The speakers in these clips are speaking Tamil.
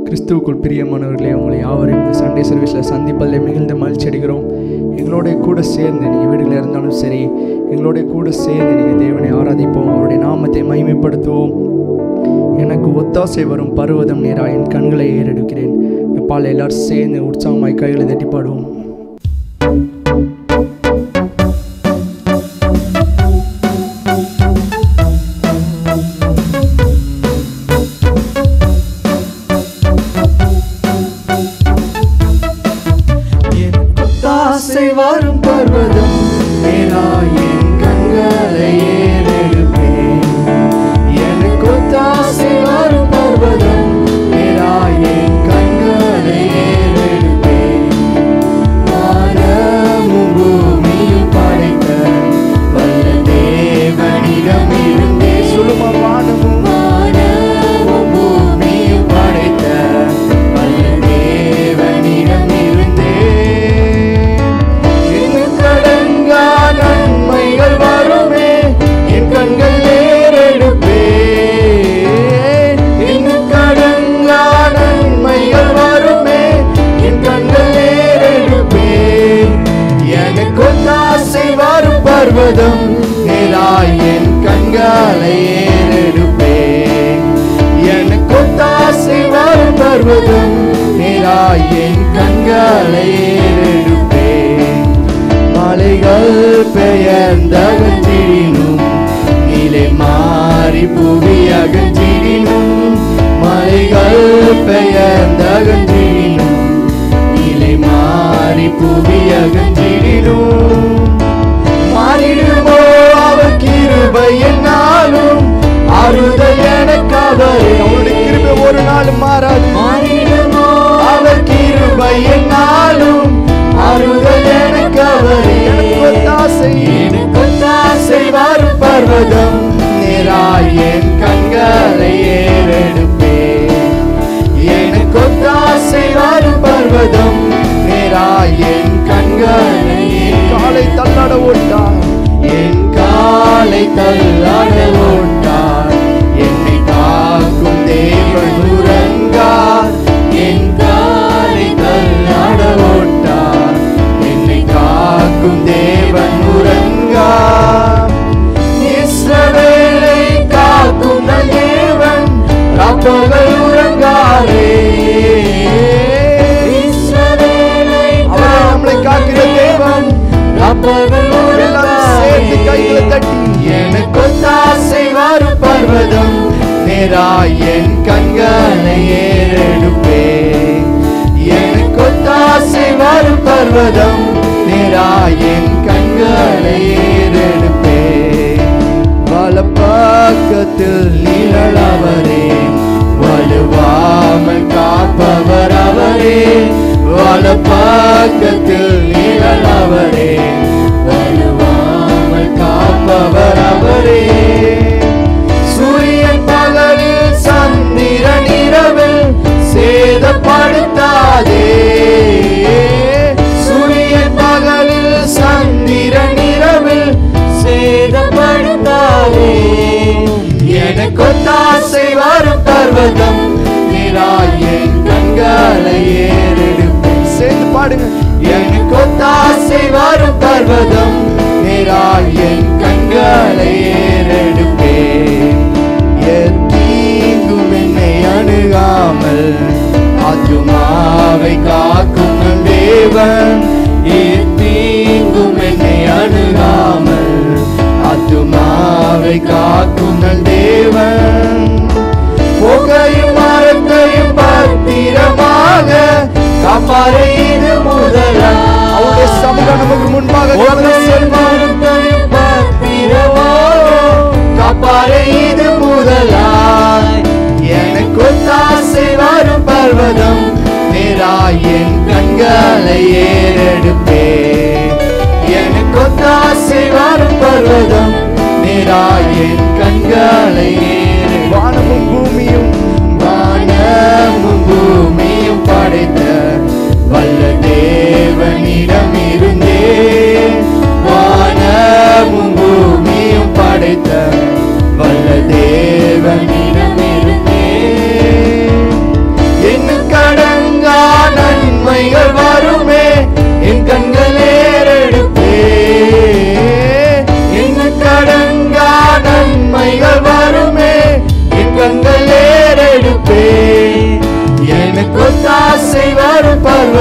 கிறிஸ்துவுக்குள் பிரியமானவர்களே உங்களை யாவரையும் இந்த சண்டே சர்வீஸில் சந்திப்பதில் மிகுந்த மகிழ்ச்சி அடைகிறோம் எங்களோட கூட சேர்ந்து நீங்கள் வீடுகளில் இருந்தாலும் சரி எங்களோட கூட சேர்ந்து நீங்கள் தேவனை ஆராதிப்போம் அவருடைய நாமத்தை மகிமைப்படுத்துவோம் எனக்கு ஒத்தாசை வரும் பருவதம் நேரா என் கண்களை ஏறெடுக்கிறேன் பால் எல்லாரும் சேர்ந்து உற்சாகமாய் கைகளை தட்டி பாடுவோம் ஒத்தாசை வரும் பர்வதம் மேலா என் கண்களை ஏறெடுப்பேன் எனக்கு ஒத்தாசை வரும் பர்வதம் மேலா என் கண்களை ஏறெடுப்பேன் வானமும் பூமியும் படைத்த வல்ல தேவனிடம் இருந்தே சொல்லுமா வானமும் வானமும் பூமியும் படைத்த வல்ல தேவனிடம் இருந்தே கடங்கா நன்மைகள் வருமே என் கண்கள் நேரெடுப்பே கடங்கா நன்மைகள் வருமே என் கண்கள் நேரெடுப்பே எனக்கு ஒத்தாசை வரும் பர்வதம் நேராய் என் கண்களை ஏறெடுப்பேன் எனக்கு ஒத்தாசை வரும் பர்வதம் நேராய் என் கண்களை ஏறெடுப்பேன் மலைகள் பெயர்ந்தகற்றிடினும் நிலை மாறி புவி அகற்றிடினும் மலைகள் பெயர்ந்தகற்றிடினும் நிலை மாறி புவி அகற்றிடினும் மாறிடுமோ அவர் கிருபை என்னாலும் ஆறுதல் எனக்கு அவரே அவருடைய கிருபை ஒரு நாளும் மாறாது மாறிடுமோ அவர் கிருபை என்னாலும் ஆறுதல் எனக்கு அவரே எனக்கு ஒத்தாசை. எனக்கு ஒத்தாசை வரும் பர்வதம் நேராய் என் கண்களை ஏறெடுப்பேன் எனக்கு ஒத்தாசை வரும் பர்வதம் நேராய் என் கண்களை காலை தள்ளாட ஓட்டார் என் காலை தள்ளாட ஓட்டார் என்னை காக்கும் தேவன் உறங்கார் என் காலை தள்ளாட ஓட்டார் என்னை காக்கும் தேவன் உறங்கார் இஸ்ரவேலை காக்கும் நல் தேவன் ராப்பகல் உறங்காரே இஸ்ரவேலை அவர் நம்மளை காக்கிற தேவன். ராப்பகல் எல்லாரும் சேர்ந்து கைகளை தட்டி. எனக்கு ஒத்தாசை வரும் பர்வதம் நேராய் என் கண்களை ஏறெடுப்பேன் எனக்கு ஒத்தாசை வரும் பர்வதம் நேராய் என் கண்களை ஏறெடுப்பேன் வலப்பக்கத்தில் நிழல் அவரே வலுவாமல் காப்பவர் அவரே வலப்பக்கத்தில் நிழல் அவரே வலுவாமல் காப்பவர் அவரே சூரியன் பகலில் சந்திரன் இரவில் சேதப்படுத்தாதே சூரியன் பகலில் சந்திரன் இரவில் சேதப்படுத்தாதே எனக்கு ஒத்தாசை வரும் பர்வதம் நிராய் என் கண்களை ஏறெடுப்பேன் சேர்ந்து பாடுங்க எனக்கு ஒத்தாசை வரும் பர்வதம் நேராய் என் கண்களை ஏறெடுப்பேன் எத்தீங்கும் என்னை அணுகாமல் ஆத்துமாவை காக்கும் நம் தேவன் எத்தீங்கும் என்னை அணுகாமல் ஆத்துமாவை காக்கும் நம் தேவன் புகையும் மரத்தையும் பத்திரமாக காப்பாறை இது முதலா அவருடைய சமூகம் நமக்கு முன்பாக கடந்து செல்லும். மரத்தையும் பத்திரமாக காப்பாறை இது முதலாய் எனக்கு ஒத்தாசை வரும் பர்வதம் நேராய் என் கண்களை ஏறெடுப்பேன் எனக்கு ஒத்தாசை வரும் பர்வதம் நேராய் என் கண்களை ஏறெடுப்பேன் வானமும் பூமியும் வானமும் பூமியும் படைத்த வல்ல தேவனிடம் இருந்தே வானமும் பூமியும் படைத்த வல்ல தேவனிடம் இருந்தே என்ன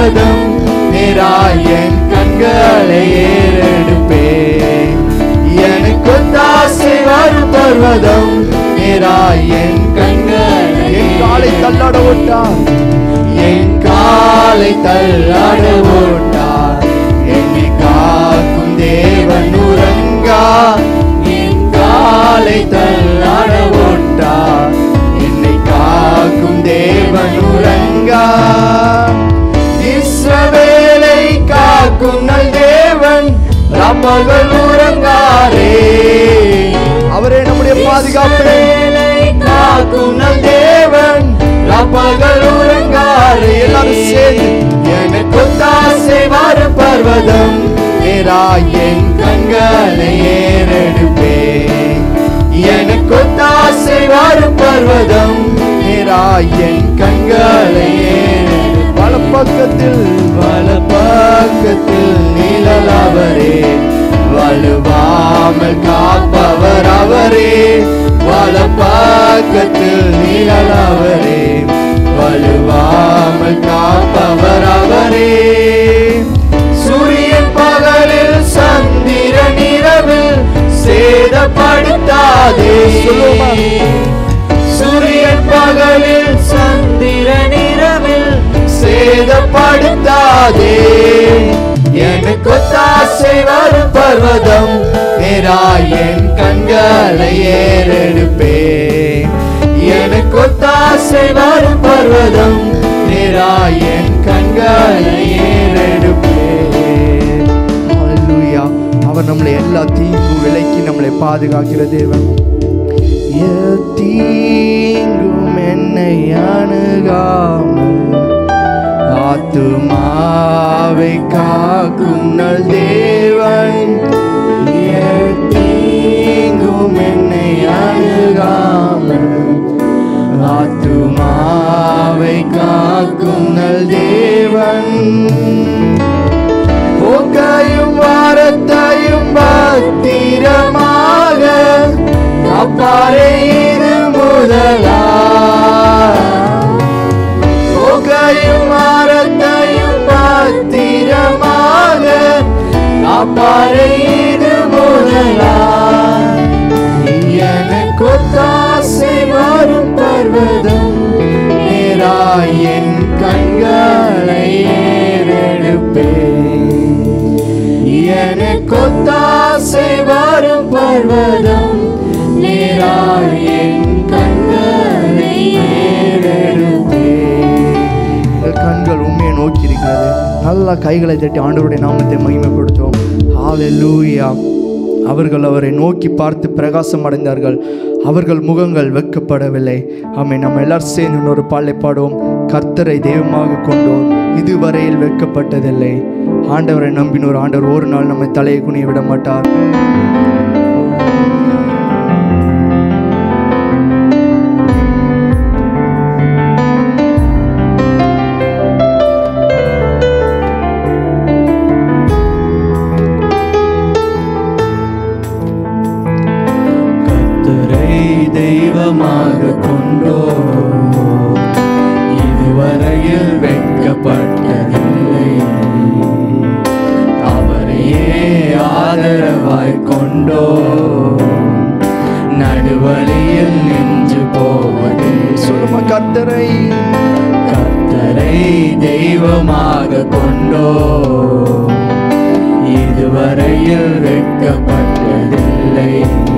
பர்வதம் நேராய் என் கண்களை ஏறெடுப்பேன் எனக்கு தாசை வரும் பர்வதம் நேராய் என் கண்களை என் காலை தள்ளாட ஓட்டார் என் காலை தள்ளாட ஓட்டார் என்னை காக்கும் தேவன் உறங்கா என் காலை தள்ளாட ஓட்டார் என்னை காக்கும் தேவன் உறங்கா இஸ்ரவேலை காக்கும் நல் தேவன் ரப்பகள் உறங்காரே அவரே நம்முடைய பாதுகாப்பு இஸ்ரவேலை காக்கும் நல் தேவன் ரப்பகள் உறங்காரே எல்லாரும் சேர்ந்து. எனக்கு தாசை வரும் பர்வதம் நேரா என் கண்களை ஏறெடுப்பேன் எனக்கு தாசை வரும் பர்வதம் நேரா என் கண்களை ஏறெடுப்பேன் வலப்பக்கத்தில் வலப்பக்கத்தில் நிழல் அவரே வலுவாமல் காப்பவர் அவரே வலப்பக்கத்தில் நிழல் அவரே வலுவாமல் காப்பவர் அவரே சூரியன் பகலில் சந்திரன் இரவில் சேதப்படுத்தாதே சொல்லுவோமா? சூரியன் பகலில் சந்திரன் இரவில் சேதப்படுத்தாதே எனக்கு தாசை வரும் பர்வதம் நேரா என் கண்களை ஏறெடுப்பேன் எனக்கு தாசை வரும் பர்வதம் நேரா என் கண்களை ஏறெடுப்பேன் ஹalleluya அவர் நம்மளை எல்லா தீங்கும் விலக்கி நம்மளை பாதுகாக்கிற தேவன் தீங்கும் என்னை அணுகாமல் ஆத்துமாவை காக்கும் நல் தேவன் தீங்கும் என்னை அணுகாமல் ஆத்துமாவை காக்கும் நல் தேவன் போக்கையும் வாரத்தையும் பத்திரமாக அப்பாறை இது முதலா போக்கையும் வாரத்தையும் பத்திரமாக அப்பாறை இது முதலா எனக்கு தாசை வரும் பர்வதம் நேராய் என் கண்களை ஏறெடுப்பேன் எனக்கு தாசை வரும் பர்வதம் நேராய் என் கண்களை ஏறெடுப்பேன் உங்கள் கண்கள் உண்மையை நோக்கி இருக்கிறது நல்லா கைகளை தட்டி ஆண்டவருடைய நாமத்தை மகிமைப்படுத்துவோம் ஹalleluya அவர்கள் அவரை நோக்கி பார்த்து பிரகாசம் அடைந்தார்கள் அவர்கள் முகங்கள் வெட்கப்படவில்லை ஆமை நம்ம எல்லாரும் சேர்ந்து இன்னொரு பாலை பாடுவோம் கர்த்தரை தெய்வமாக கொண்டோர் இதுவரையில் வெட்கப்பட்டதில்லை ஆண்டவரை நம்பினோர் ஆண்டவர் ஒரு நாள் நம்மை தலையை குனிய விட மாட்டார் கர்த்தரை தெய்வமாக கொண்டோ இதுவரையில் வெட்கப்பட்டதில்லை அவரையே ஆதரவாய் கொண்டோ நடுவழியில் நின்று போவதில்லை சொல்லுமா கர்த்தரை கர்த்தரை தெய்வமாக கொண்டோ இதுவரையில் வெட்கப்பட்டதில்லை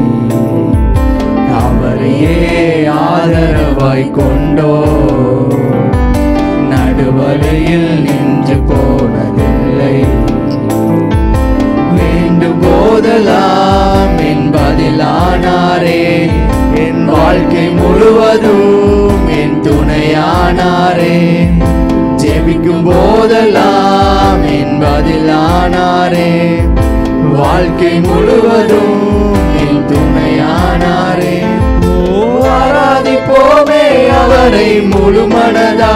அவரையே ஆதரவாய் கொண்டோ நடுவழியில் நின்று போனதில்லை வேண்டும் போதெல்லாம் என் பதிலானாரே என் வாழ்க்கை முழுவதும் என் துணையானாரே ஜெபிக்கும் போதெல்லாம் என் பதிலானாரே வாழ்க்கை முழுவதும் என் துணையானாரே ஓ ஆராதிப்போமே அவரை முழு மனதா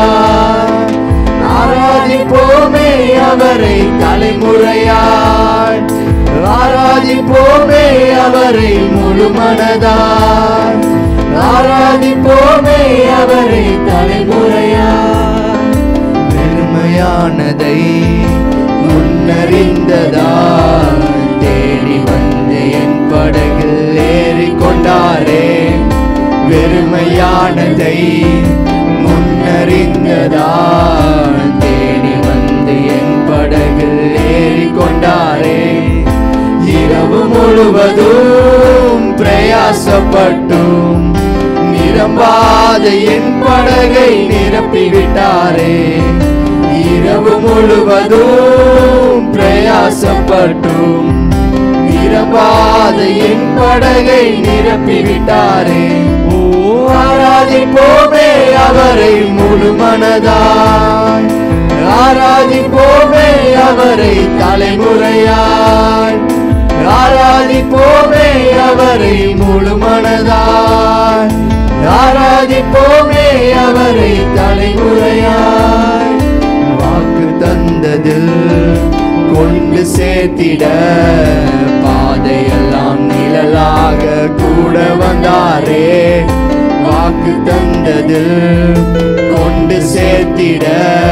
ஆராதிப்போமே அவரை தலைமுறையாய் ஆராதிப்போமே அவரை முழு மனதாய் ஆராதிப்போமே அவரை தலைமுறையாய் பெருமையான முழுமனதாய் முன்னறிந்ததா தேடி வந்து என் படகில் ஏறிக்கொண்டாரே வெறுமையானதை முன்னறிந்ததா தேடி வந்து என் படகில் ஏறிக்கொண்டாரே இரவு முழுவதும் பிரயாசப்பட்டும் நிரம்பாத என் படகை நிரப்பிவிட்டாரே இரவு முழுவதும் பிரயாசப்பட்டும் நிரம்பாத என் படகை நிரப்பிவிட்டாரே ஓ ஆராதிப்போமே அவரை முழு மனதாய் ஆராதிப்போமே அவரை தலைமுறையாய் ஆராதிப்போமே அவரை முழு மனதாய் ஆராதிப்போமே அவரை தலைமுறையாய் வாக்கு தந்ததில் கொண்டு சேர்த்திட பாதையெல்லாம் நிழலாக கூட வந்தாரே வாக்கு தந்ததில் கொண்டு சேர்த்திட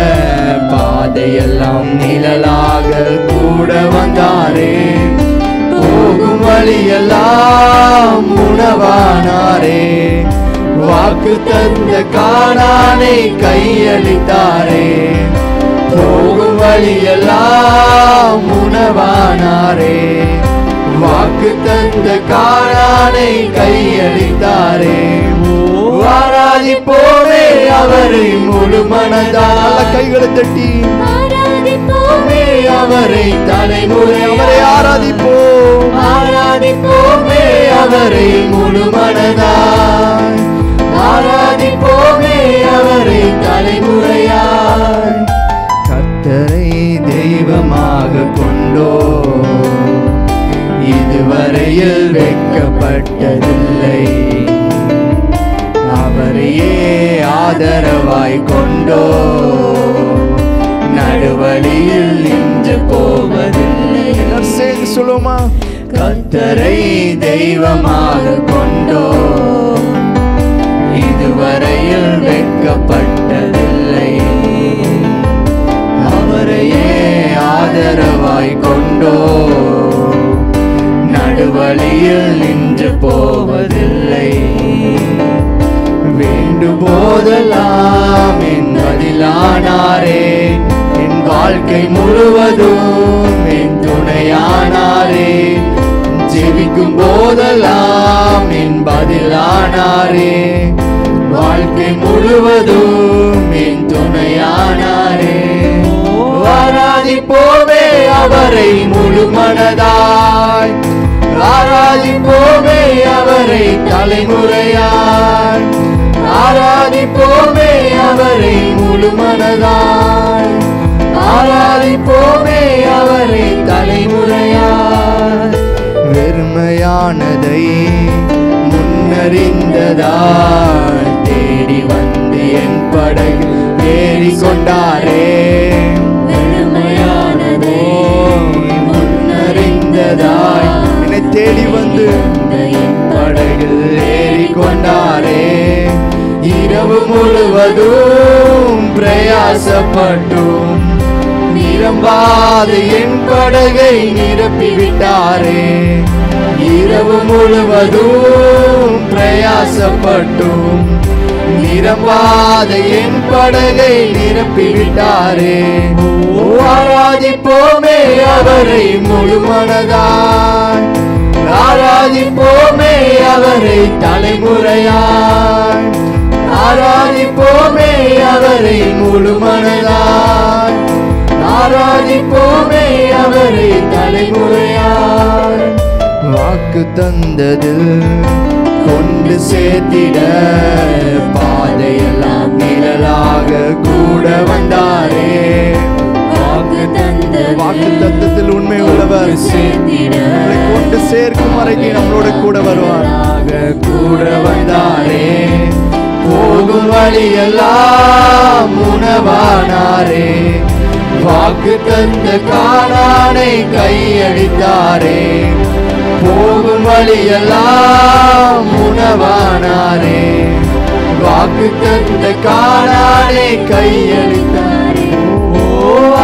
பாதையெல்லாம் நிழலாக கூட வந்தாரே போகும் வழியெல்லாம் உணவானாரே வாக்கு தந்த காணானை கையளித்தாரே போகும் வழியெல்லாம் உணவானாரே வாக்கு தந்த காணானை கையளித்தாரே ஓ, ஆராதிப்போமே அவரை முழு மனதால கைகளை தட்டி ஆராதிப்போமே அவரை தலைமுறை அவரை ஆராதிப்போம் ஆராதிப்போமே அவரை முழு மனதாய் ஆராதிப்போமே அவரை தலைமுறையாய் கர்த்தரை தெய்வமாக கொண்டோ இதுவரையில் வெட்கப்பட்டதில்லை அவரையே ஆதரவாய் கொண்டோ நடுவழியில் நின்று போவதில்லை சேர்ந்து சொல்லுமா கர்த்தரை தெய்வமாக கொண்டோ இதுவரையில் வெட்கப்பட்டதில்லை அவரையே ஆதரவாய் கொண்டோ நடுவழியில் நின்று போவதில்லை வேண்டுபோதெல்லாம் என் பதிலானாரே என் வாழ்க்கை முழுவதும் என் துணையானாரே ஜெபிக்கும் போதெல்லாம் என் பதிலானாரே வாழ்க்கை முழுவதும் என் துணையானாரே ஆராதிப்போமே அவரை முழு மனதாய் ஆராதிப்போமே அவரை தலைமுறையாய் ஆராதிப்போமே அவரை முழு மனதாய் ஆராதிப்போமே அவரை தலைமுறையாய் வெறுமையானதை முன்னறிந்ததால் தேடி வந்து என் படகில் ஏறி கொண்டாரே வெறுமையானதை முன்னறிந்ததாய் என்னை தேடி வந்து என் படகில் ஏறி கொண்டாரே இரவு முழுவதும் பிரயாசப்பட்டும் நிரம்பாத என் படகை நிரப்பிவிட்டாரே இரவு முழுவதும் பிரயாசப்பட்டும் நிரம்பாத என் படகை நிரப்பிவிட்டாரே ஓ ஆராதிப்போமே அவரை முழு மனதாய் ஆராதிப்போமே அவரை தலைமுறையாய் ஆராதிப்போமே அவரை முழு மனதாய் ஆராதிப்போமே அவரை தலைமுறையாய் வாக்கு தந்தது கொண்டு சேர்த்திட பாதையெல்லாம் நிழலாக கூட வந்தாரே வாக்கு தந்தது வாக்கு தத்தத்தில் உண்மை உள்ளவர் சேர்த்திட நம்மளை கொண்டு சேர்க்கும் வரைக்கும் நம்மளோட கூட வருவார் கூட வந்தாரே போகும் வழியெல்லாம் உணவானாரே வாக்கு தந்த காணானை கையடித்தாரே போகும் வழியெல்லாம் உணவானாரே வாக்கு தந்த காணானை கையடித்தாரே ஓ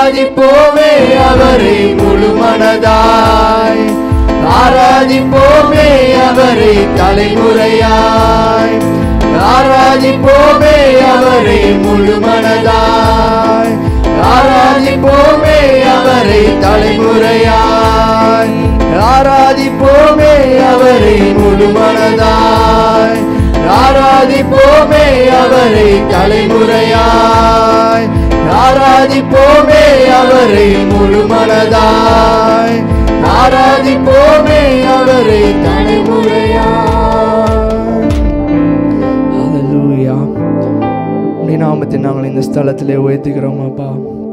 ஆராதிப்போமே அவரை முழு மனதாய் ஆராதிப்போமே அவரை தலைமுறையாய் ஆராதிப்போமே அவரை முழு மனதாய் ஆராதிப்போமே அவரை தலைமுறையாய் ஆராதிப்போமே அவரை முழு மனதாய் ஆராதிப்போமே அவரை தலைமுறையாய் ஆராதிப்போமே அவரை முழு மனதாய் ஆராதிப்போமே அவரை தலைமுறையாய் ஹalleluya உம்முடைய நாமத்தை நாங்கள் இந்த ஸ்தலத்திலே உயர்த்துகிறோம் அப்பா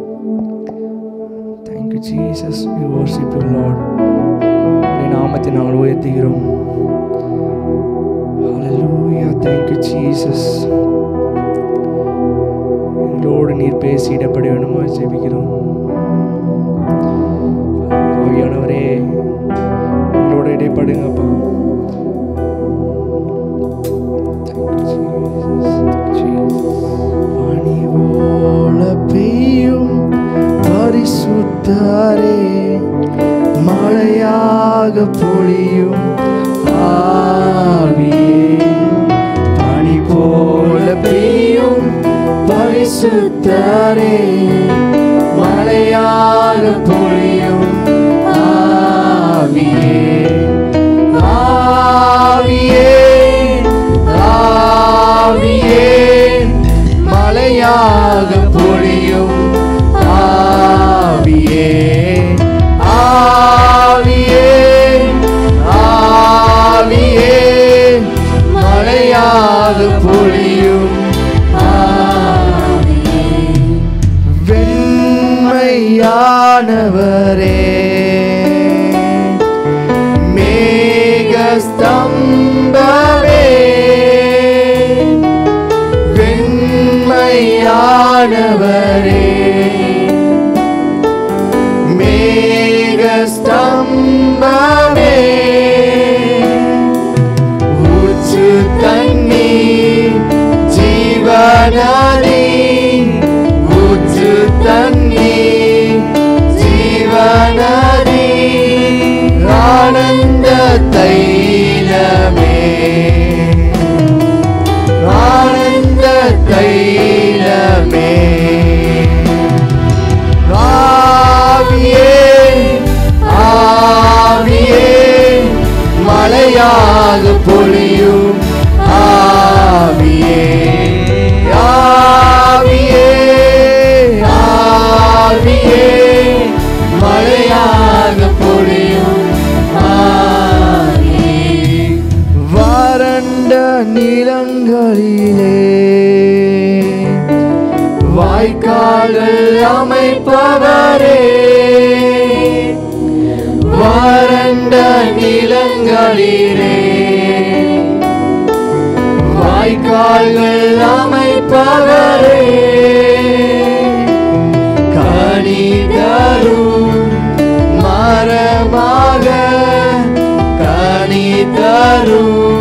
thank you jesus we worship you lord உம்முடைய நாமத்தை நாங்கள் உயர்த்துகிறோம் hallelujah thank you jesus எங்களோடு நீர் பேசி இடப்பட வேணுமா ஜெபிக்கிறோம் ஆவியானவரே எங்களோட இடைப்படுங்கப்பா பனிவோல பெய்யும் பரிசுத்தாரே மழையாக பொழியும் ஆவியே பனி போல பெய்யும் பரிசுத்தாரே மழையாக பொழியும் ஆவியே ஆவியே ஆவியே மலையாக பொழியும் ஆவியே ஆவியே ஆவியே மலையாக பொழியும் ஆவியே வெண்மையானவரே மேகஸ்தம்பமே வெண்மையானவரே மேகஸ்தம்பமே ஊற்று தண்ணீர் ஜீவனதி ஊற்று தண்ணீர் ஜீவனதி ஆனந்த தைலமே ஆனந்த தைலமே ஆவியே ஆவியே மலையாக பொழியும் ஆவியே ஆவியே ஆவியே மலையாக பொழியும் ஆவியே வறண்ட நிலங்களிலே வாய்க்கால்கள் அமைப்பவரே வறண்ட நிலங்களிலே வாய்க்கால்கள் அமைப்பவரே கனி தரும் மரமாக கனி தரும்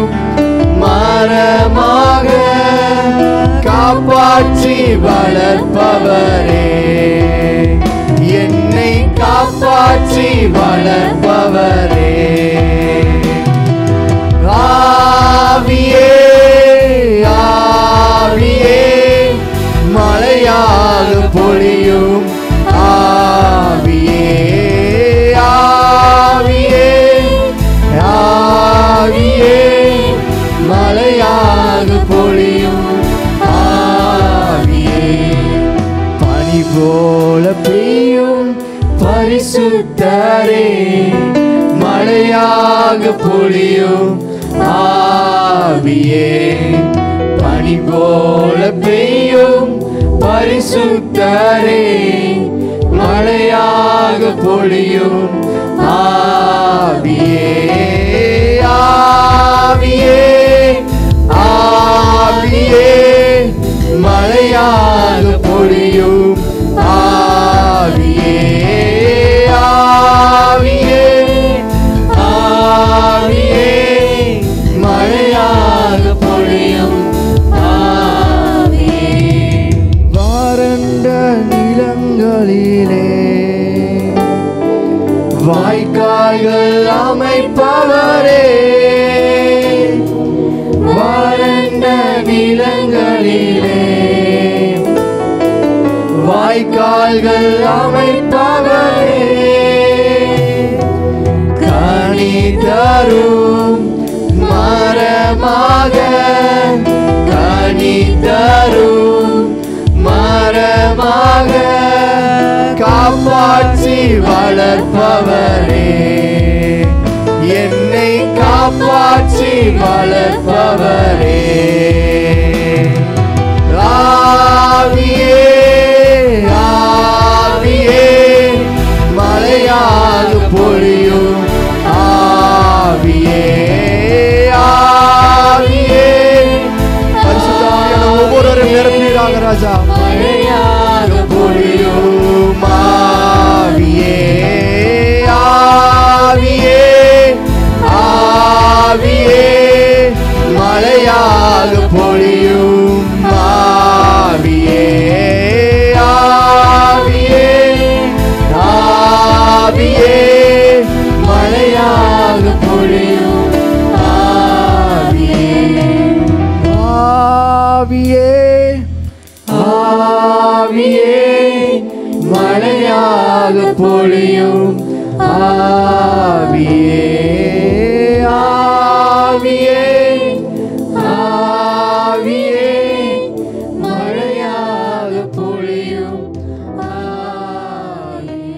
மரமாக காப்பாற்றி வளர்ப்பவரே என்னை காப்பாற்றி வளர்ப்பவரே ஆவியே ஆவியே மழையாக பொழியும் ஆவியே ஆவியே ஆவியே மழையாக பொழியும் ஆவியே பனி போல பெய்யும் பரிசுத்தரே மழையாக பொழியும் ஆவியே பனி போல பெய்யும் பரிசுத்தரே மழையாக பொழியும் ஆவியே ஆவியே ஆவியே மழையாக பொழியும் ஆவியே ஆவியே ஆவியே மழையாக பொழியும் ஆவியே வறண்ட நிலங்களிலே அமைப்பவரே வறண்ட நிலங்களிலே வாய்க்கால்கள் அமைப்பவரே கனி தரும் மரமாக கனி தரும் மரமாக காப்பாற்றி வளர்ப்பவரே என்னை காப்பாற்றி வளர்ப்பவரே ஆவியே ஆவியே மழையாக பொழியும் ஆவியே ஆவியே பரிசுத்த ஆவியான ஒவ்வொருவரும் நிரப்பீராக ராஜா மழையாக பொழியும் ஆவியே ஆவியே ஆவியே மழையாக பொழியும் ஆவியே ஆவியே ஆவியே மழையாக பொழியும் ஆவியே ஆவியே ஆவியே மழையாக பொழியும் ஆவியே ஆவியே ஆவியே மழையாக பொழியும் ஆவியே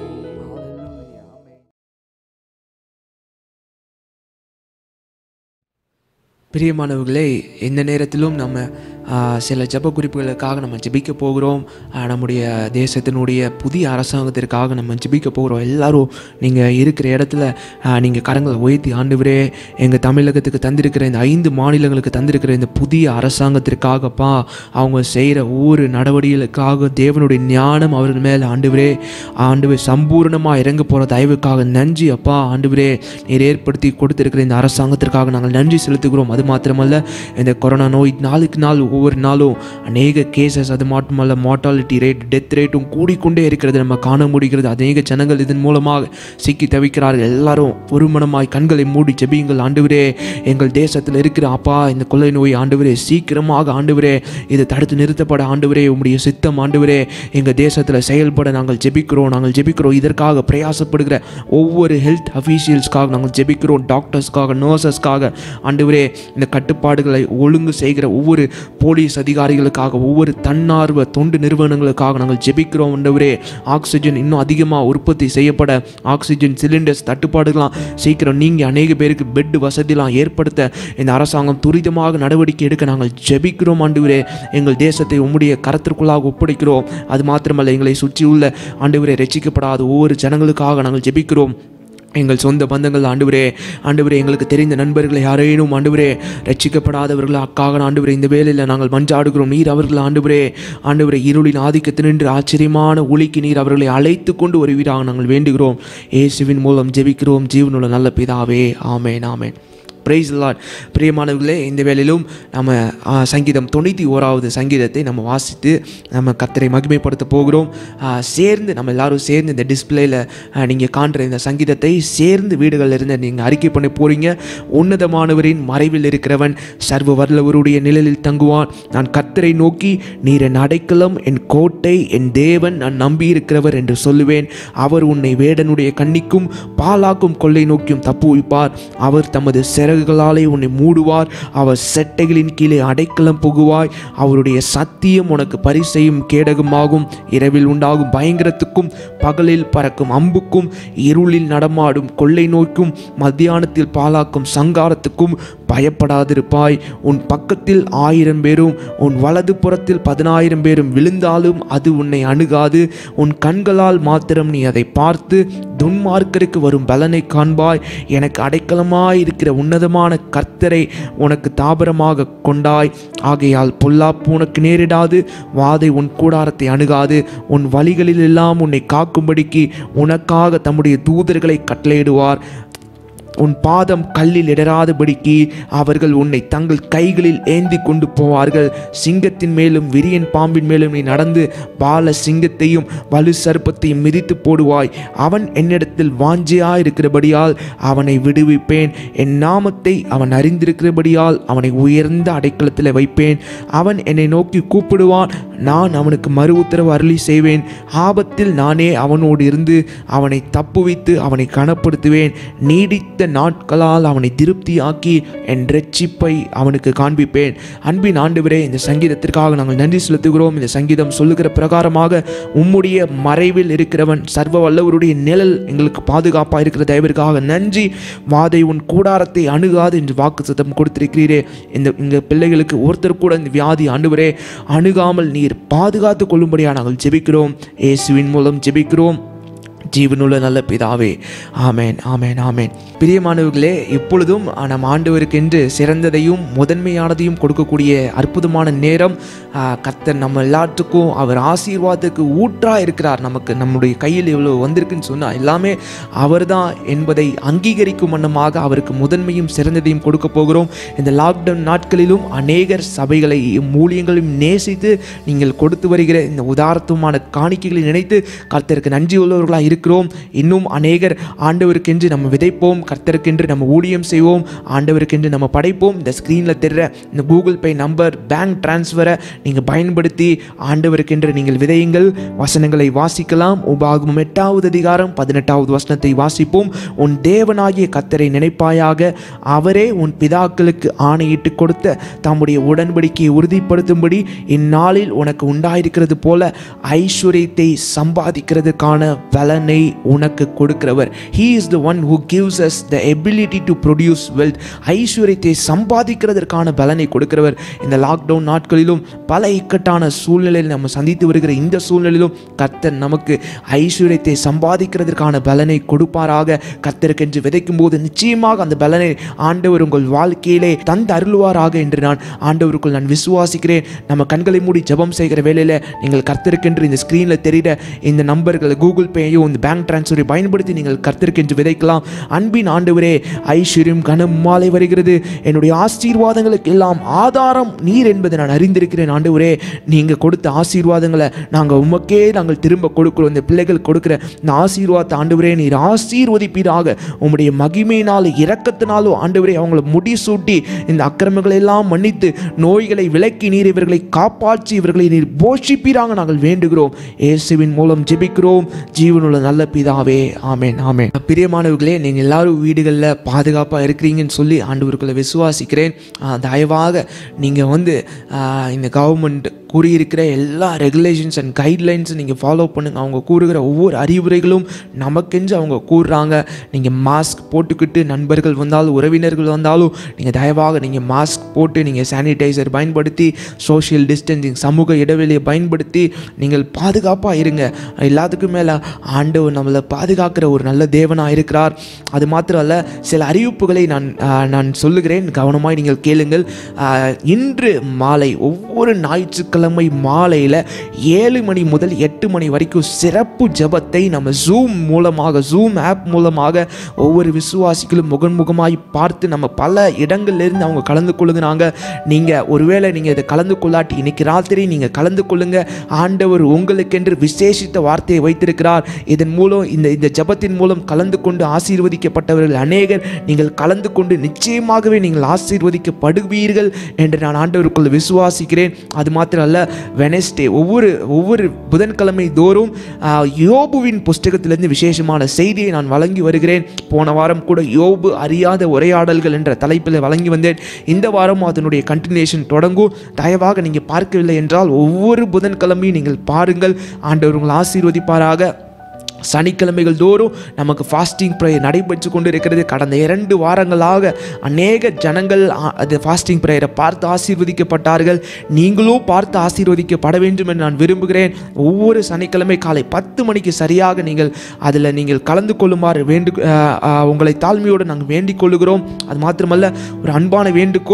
பிரியமானவர்களே எந்த நேரத்திலும் நம்ம ஆ, சில ஜெப குறிப்புகளுக்காக நம்ம ஜெபிக்க போகிறோம் ஆ, நம்முடைய தேசத்தினுடைய புதிய அரசாங்கத்திற்காக நம்ம ஜெபிக்க போகிறோம் எல்லாரும் நீங்கள் இருக்கிற இடத்துல நீங்கள் கரங்களை உயர்த்தி ஆண்டுவரே எங்கள் தமிழகத்துக்கு தந்திருக்கிற இந்த ஐந்து மாநிலங்களுக்கு தந்திருக்கிற இந்த புதிய அரசாங்கத்திற்காகப்பா அவங்க செய்கிற ஒவ்வொரு நடவடிக்கைகளுக்காக தேவனுடைய ஞானம் அவர்கள் மேலே ஆண்டுவரே ஆண்டுவே சம்பூர்ணமாக இறங்க போகிற தயவுக்காக நன்றி அப்பா ஆண்டுவரே நீர் ஏற்படுத்தி கொடுத்திருக்கிற இந்த அரசாங்கத்திற்காக நாங்கள் நன்றி செலுத்துகிறோம் அது மாத்திரமல்ல இந்த கொரோனா நோய் நாளுக்கு நாள் ஒவ்வொரு நாளும் அநேக கேசஸ் அது மட்டுமல்ல மார்ட்டாலிட்டி ரேட் டெத் ரேட்டும் கூடிக்கொண்டே இருக்கிறது நம்ம காண முடிகிறது அநேக ஜனங்கள் இதன் மூலமாக சிக்கி தவிக்கிறார்கள் எல்லாரும் ஒருமனமாய் கண்களை மூடி ஜெபியுங்கள் ஆண்டவரே எங்கள் தேசத்தில் இருக்கிற அப்பா இந்த கொள்ளை நோய் ஆண்டவரே சீக்கிரமாக ஆண்டவரே இது தடுத்து நிறுத்தப்பட ஆண்டவரே உம்முடைய சித்தம் ஆண்டவரே எங்கள் தேசத்தில் செயல்பட நாங்கள் ஜெபிக்கிறோம் நாங்கள் ஜெபிக்கிறோம் இதற்காக பிரயாசப்படுகிற ஒவ்வொரு ஹெல்த் அஃபீஷியல்ஸ்க்காக நாங்கள் ஜெபிக்கிறோம் டாக்டர்ஸ்க்காக நர்சஸ்க்காக ஆண்டவரே இந்த கட்டுப்பாடுகளை ஒழுங்கு செய்கிற ஒவ்வொரு போலீஸ் அதிகாரிகளுக்காக ஒவ்வொரு தன்னார்வ தொண்டு நிறுவனங்களுக்காக நாங்கள் ஜெபிக்கிறோம் ஆண்டவரே ஆக்சிஜன் இன்னும் அதிகமாக உற்பத்தி செய்யப்பட ஆக்சிஜன் சிலிண்டர்ஸ் தட்டுப்பாடுகளாம் சீக்கிரம் நீங்கள் அநேக பேருக்கு பெட் வசதிலாம் ஏற்படுத்த இந்த அரசாங்கம் துரிதமாக நடவடிக்கை எடுக்க நாங்கள் ஜெபிக்கிறோம் ஆண்டவரே எங்கள் தேசத்தை உம்முடைய கரத்திற்குள்ளாக ஒப்படைக்கிறோம் அது மாத்திரமல்ல எங்களை சுற்றியுள்ள ஆண்டவரே ரட்சிக்கப்படாத ஒவ்வொரு ஜனங்களுக்காக நாங்கள் ஜெபிக்கிறோம் எங்கள் சொந்த பந்தங்கள் ஆண்டவரே ஆண்டவரே எங்களுக்கு தெரிந்த நண்பர்களை யாரேனும் ஆண்டவரே ரட்சிக்கப்படாதவர்களுக்காக ஆண்டவரே இந்த வேலையில் நாங்கள் மஞ்சாடுகிறோம் நீர் அவர்கள் ஆண்டவரே ஆண்டவரே இருளின் ஆதிக்கத்தினின்று ஆச்சரியமான ஒளிக்கு நீர் அவர்களை அழைத்து கொண்டு வருவீராக நாங்கள் வேண்டுகிறோம் இயேசுவின் மூலம் ஜெபிக்கிறோம் ஜீவனுள்ள நல்ல பிதாவே ஆமேன் ஆமேன் பிரைஸ் லார்ட் பிரியமானவர்களே இந்த வேளையிலும் நம்ம ஆ, சங்கீதம் தொண்ணூற்றி ஓராவது சங்கீதத்தை நம்ம வாசித்து நம்ம கத்தரை மகிமைப்படுத்த போகிறோம் ஆ, சேர்ந்து நம்ம எல்லாரும் சேர்ந்து இந்த டிஸ்பிளேயில் நீங்கள் காண்ற இந்த சங்கீதத்தை சேர்ந்து வீடுகளில் இருந்து நீங்கள் அறிக்கை பண்ண போகிறீங்க உன்னதமானவரின் மறைவில் இருக்கிறவன் சர்வ வல்லவருடைய நிழலில் தங்குவான் நான் கத்தரை நோக்கி நீர் என் அடைக்கலம் என் கோட்டை என் தேவன் நான் நம்பியிருக்கிறவர் என்று சொல்லுவேன் அவர் உன்னை வேடனுடைய கண்ணிக்கும் பாலாக்கும் கொள்ளை நோக்கியும் தப்புவிப்பார் அவர் தமது சிறகுகளாலே உன்னை மூடுவார் அவர் செட்டைகளின் கீழே அடைக்கலம் புகுவாய் அவருடைய சத்தியம் உனக்கு பரிசையும் கேடகமாகும் இரவில் உண்டாகும் பயங்கரத்துக்கும் பகலில் பறக்கும் அம்புக்கும் இருளில் நடமாடும் கொள்ளை நோய்க்கும் மத்தியானத்தில் பாலாக்கும் சங்காரத்துக்கும் பயப்படாதிருப்பாய் உன் பக்கத்தில் ஆயிரம் பேரும் உன் வலது புறத்தில் பதினாயிரம் பேரும் விழுந்தாலும் அது உன்னை அணுகாது உன் கண்களால் மாத்திரம் நீ அதை பார்த்து துன்மார்க்கருக்கு வரும் பலனை காண்பாய் எனக்கு அடைக்கலமாய் இருக்கிற உன்னதமான கர்த்தரை உனக்கு தாபரமாக கொண்டாய் ஆகையால் பொல்லாப்பு உனக்கு நேரிடாது வாதை உன் கூடாரத்தை அணுகாது உன் வழிகளில் எல்லாம் உன்னை காக்கும்படிக்கு உனக்காக தம்முடைய தூதர்களை கட்டளையிடுவார் உன் பாதம் கல்லில் இடராதபடிக்கு அவர்கள் உன்னை தங்கள் கைகளில் ஏந்தி கொண்டு போவார்கள் சிங்கத்தின் மேலும் விரியன் பாம்பின் மேலும் நீ நடந்து பால சிங்கத்தையும் வலு சர்ப்பத்தையும் மிதித்து போடுவாய் அவன் என்னிடத்தில் வாஞ்சியாய் இருக்கிறபடியால் அவனை விடுவிப்பேன் என் நாமத்தை அவன் அறிந்திருக்கிறபடியால் அவனை உயர்ந்த அடைக்கலத்தில் வைப்பேன் அவன் என்னை நோக்கி கூப்பிடுவான் நான் அவனுக்கு மறு உத்தரவு அருளி செய்வேன் ஆபத்தில் நானே அவனோடு இருந்து அவனை தப்புவித்து அவனை கனப்படுத்துவேன் நீடித்த நாட்களால் அவனை திருப்தியாக்கி என் ரட்சிப்பை அவனுக்கு காண்பிப்பேன் அன்பின் ஆண்டவரே இந்த சங்கீதத்திற்காக நாங்கள் நன்றி செலுத்துகிறோம் இந்த சங்கீதம் சொல்லுகிற பிரகாரமாக உம்முடைய மறைவில் இருக்கிறவன் சர்வ வல்லவருடைய நிழல் எங்களுக்கு பாதுகாப்பாக இருக்கிற தயவிற்காக நன்றி வாதை உன் கூடாரத்தை அணுகாது என்று வாக்கு சத்தம் கொடுத்திருக்கிறீரே இந்த இந்த பிள்ளைகளுக்கு ஒருத்தர் கூட இந்த வியாதி ஆண்டவரே அணுகாமல் நீர் பாதுகாத்து கொள்ளும்படியாக நாங்கள் ஜெபிக்கிறோம் இயேசுவின் மூலம் ஜெபிக்கிறோம் ஜீவனுள்ள நல்ல பிதாவே ஆமேன் ஆமேன் ஆமேன் பிரியமானவர்களே எப்பொழுதும் நம் ஆண்டவருக்கென்று சிறந்ததையும் முதன்மையானதையும் கொடுக்கக்கூடிய அற்புதமான நேரம் ஆ, கர்த்தர் நம்ம எல்லாத்துக்கும் அவர் ஆசீர்வாதத்துக்கு ஊற்றாக இருக்கிறார் நமக்கு நம்முடைய கையில் இவ்வளோ வந்திருக்குன்னு சொன்னால் எல்லாமே அவர்தான் என்பதை அங்கீகரிக்கும் வண்ணமாக அவருக்கு முதன்மையும் சிறந்ததையும் கொடுக்க போகிறோம் இந்த லாக்டவுன் நாட்களிலும் அநேகர் சபைகளை மூலியங்களையும் நேசித்து நீங்கள் கொடுத்து வருகிற இந்த உதாரத்துவமான காணிக்கைகளை நினைத்து கர்த்தருக்கு நன்றி உள்ளவர்களாக இருக்கிறோம் இன்னும் அநேகர் ஆண்டவருக்கென்று நம்ம விதைப்போம் கர்த்தருக்கென்று நம்ம ஊழியம் செய்வோம் ஆண்டவருக்கென்று நம்ம படைப்போம் இந்த ஸ்க்ரீனில் தெரிற இந்த கூகுள் பே நம்பர் பேங்க் டிரான்ஸ்ஃபரை நீங்கள் பயன்படுத்தி ஆண்டவருக்கென்று நீங்கள் விதையுங்கள் வசனங்களை வாசிக்கலாம் உபாகமம் எட்டாவது அதிகாரம் பதினெட்டாவது வசனத்தை வாசிப்போம் உன் தேவனாகிய கர்த்தரை நினைப்பாயாக அவரே உன் பிதாக்களுக்கு ஆணையிட்டு கொடுத்த தம்முடைய உடன்படிக்கையை உறுதிப்படுத்தும்படி இந்நாளில் உனக்கு உண்டாயிருக்கிறது போல ஐஸ்வர்யத்தை சம்பாதிக்கிறதுக்கான பலனை உனக்கு கொடுக்கிறவர் he is the one who gives us the ability to produce wealth ஐஸ்வர்யத்தை சம்பாதிக்கிறதற்கான பலனை கொடுக்கிறவர் இந்த லாக்டவுன் நாட்களிலும் பல இக்கட்டான சூழ்நிலையில் நம்ம சந்தித்து வருகிற இந்த சூழ்நிலையிலும் கர்த்தர் நமக்கு ஐஸ்வர்யத்தை சம்பாதிக்கிறதற்கான பலனை கொடுப்பாராக கர்த்தருக்கென்று விதைக்கும் போது நிச்சயமாக அந்த பலனை ஆண்டவர் உங்கள் வாழ்க்கையிலே தந்து அருள்வாராக என்று நான் ஆண்டவருக்குள் நான் விசுவாசிக்கிறேன் நம்ம கண்களை மூடி ஜெபம் செய்கிற வேளையில் நீங்கள் கர்த்தருக்கென்று இந்த ஸ்க்ரீனில் தெரிகிற இந்த நம்பர்கள் கூகுள் பேயோ இந்த பேங்க் டிரான்ஸ்ஃபரை பயன்படுத்தி நீங்கள் கர்த்தருக்கென்று விதைக்கலாம் அன்பின் ஆண்டவரே ஐஸ்வர்யம் கனம் மாலை வருகிறது என்னுடைய ஆசீர்வாதங்களுக்கு எல்லாம் ஆதாரம் நீர் என்பதை நான் அறிந்திருக்கிறேன் ஆண்டவரே நீங்கள் கொடுத்த ஆசீர்வாதங்களை நாங்கள் உமக்கே நாங்கள் திரும்ப கொடுக்கிறோம் இந்த பிள்ளைகள் கொடுக்கிற இந்த ஆசீர்வாதத்தை ஆண்டவரே நீர் ஆசீர்வதிப்பீராக உம்முடைய மகிமையினாலும் இரக்கத்தினாலும் ஆண்டவரே அவங்கள முடிசூட்டி இந்த அக்கிரமங்களை எல்லாம் மன்னித்து நோய்களை விலக்கி நீர் இவர்களை காப்பாற்றி இவர்களை நீர் போஷிப்பீராக நாங்கள் வேண்டுகிறோம் இயேசுவின் மூலம் ஜெபிக்கிறோம் ஜீவனுள்ள நல்ல பிதாவே ஆமென் ஆமென் பிரியமானவர்களே நீங்கள் எல்லாரும் வீடுகளில் பாதுகாப்பாக இருக்கிறீங்கன்னு சொல்லி ஆண்டவருக்குள்ள விசுவாசிக்கிறேன் ஆ, தயவாக நீங்கள் வந்து ஆ, இந்த கவர்மெண்ட் கூறியிருக்கிற எல்லா ரெகுலேஷன்ஸ் அண்ட் கைட்லைன்ஸ் நீங்கள் ஃபாலோ பண்ணுங்கள் அவங்க கூறுகிற ஒவ்வொரு அறிவுரைகளும் நமக்கென்று அவங்க கூறுறாங்க நீங்கள் மாஸ்க் போட்டுக்கிட்டு நண்பர்கள் வந்தாலும் உறவினர்கள் வந்தாலும் நீங்கள் தயவாக நீங்கள் மாஸ்க் போட்டு நீங்கள் சானிடைசர் பயன்படுத்தி சோஷியல் டிஸ்டன்சிங் சமூக இடைவெளியை பயன்படுத்தி நீங்கள் பாதுகாப்பாக இருங்க எல்லாத்துக்கும் மேலே ஆண்டவர் நம்மளை பாதுகாக்கிற ஒரு நல்ல தேவனாக இருக்கிறார் அது மாத்திரம் அல்ல சில அறிவிப்புகளை நான் ஆ, நான் சொல்லுகிறேன் கவனமாய் நீங்கள் கேளுங்கள் ஆ, இன்று மாலை ஒவ்வொரு ஞாயிற்றுக்கிழமை மாலையில் ஏழு மணி முதல் எட்டு மணி வரைக்கும் சிறப்பு ஜெபத்தை நம்ம ஜூம் மூலமாக ஜூம் ஆப் மூலமாக ஒவ்வொரு விசுவாசிகளும் முகன்முகமாய் பார்த்து நம்ம பல இடங்கள்லேருந்து அவங்க கலந்து கொள்ளுகிறாங்க நீங்கள் ஒருவேளை நீங்கள் இதை கலந்து கொள்ளாட்டி இன்னைக்கு ராத்திரி நீங்கள் கலந்து கொள்ளுங்க ஆண்டவர் உங்களுக்கென்று விசேஷித்த வார்த்தையை வைத்திருக்கிறார் இதன் மூலம் இந்த இந்த ஜெபத்தின் மூலம் கலந்து கொண்டு ஆசீர்வதிக்கப்பட்டவர்கள் அநேகர் நீங்கள் கலந்து கொண்டு நிச்சயமாகவே நீங்கள் ஆசீர்வதிக்கப்படுவீர்கள் என்று நான் ஆண்டவருக்குள்ள விசுவாசிக்கிறேன் அது மாத்திரம் அல்ல வெனஸ்டே ஒவ்வொரு ஒவ்வொரு புதன்கிழமை தோறும் ஆ, யோபுவின் புஸ்தகத்திலிருந்து விசேஷமான செய்தியை நான் வழங்கி வருகிறேன் போன வாரம் கூட யோபு அறியாத உரையாடல்கள் என்ற தலைப்பில் வழங்கி வந்தேன் இந்த வாரம் அதனுடைய கண்டினியூஷன் தொடங்கும் தயவாக நீங்கள் பார்க்கவில்லை என்றால் ஒவ்வொரு புதன்கிழமையும் நீங்கள் பாருங்கள் ஆண்டவர் உங்களை ஆசீர்வதிப்பாராக சனிக்கிழமைகள் தோறும் நமக்கு ஃபாஸ்டிங் ப்ரேயர் நடைபெற்று கொண்டு இருக்கிறது கடந்த இரண்டு வாரங்களாக அநேக ஜனங்கள் ஆ, அது ஃபாஸ்டிங் ப்ரேயரை பார்த்து ஆசீர்வதிக்கப்பட்டார்கள் நீங்களும் பார்த்து ஆசீர்வதிக்கப்பட வேண்டும் என்று நான் விரும்புகிறேன் ஒவ்வொரு சனிக்கிழமை காலை பத்து மணிக்கு சரியாக நீங்கள் அதில் நீங்கள் கலந்து கொள்ளுமாறு வேண்டு ஆ, ஆ, உங்களை தாழ்மையோடு நாங்கள் வேண்டிக் கொள்ளுகிறோம் அது மாத்திரமல்ல ஒரு அன்பான வேண்டுகோள்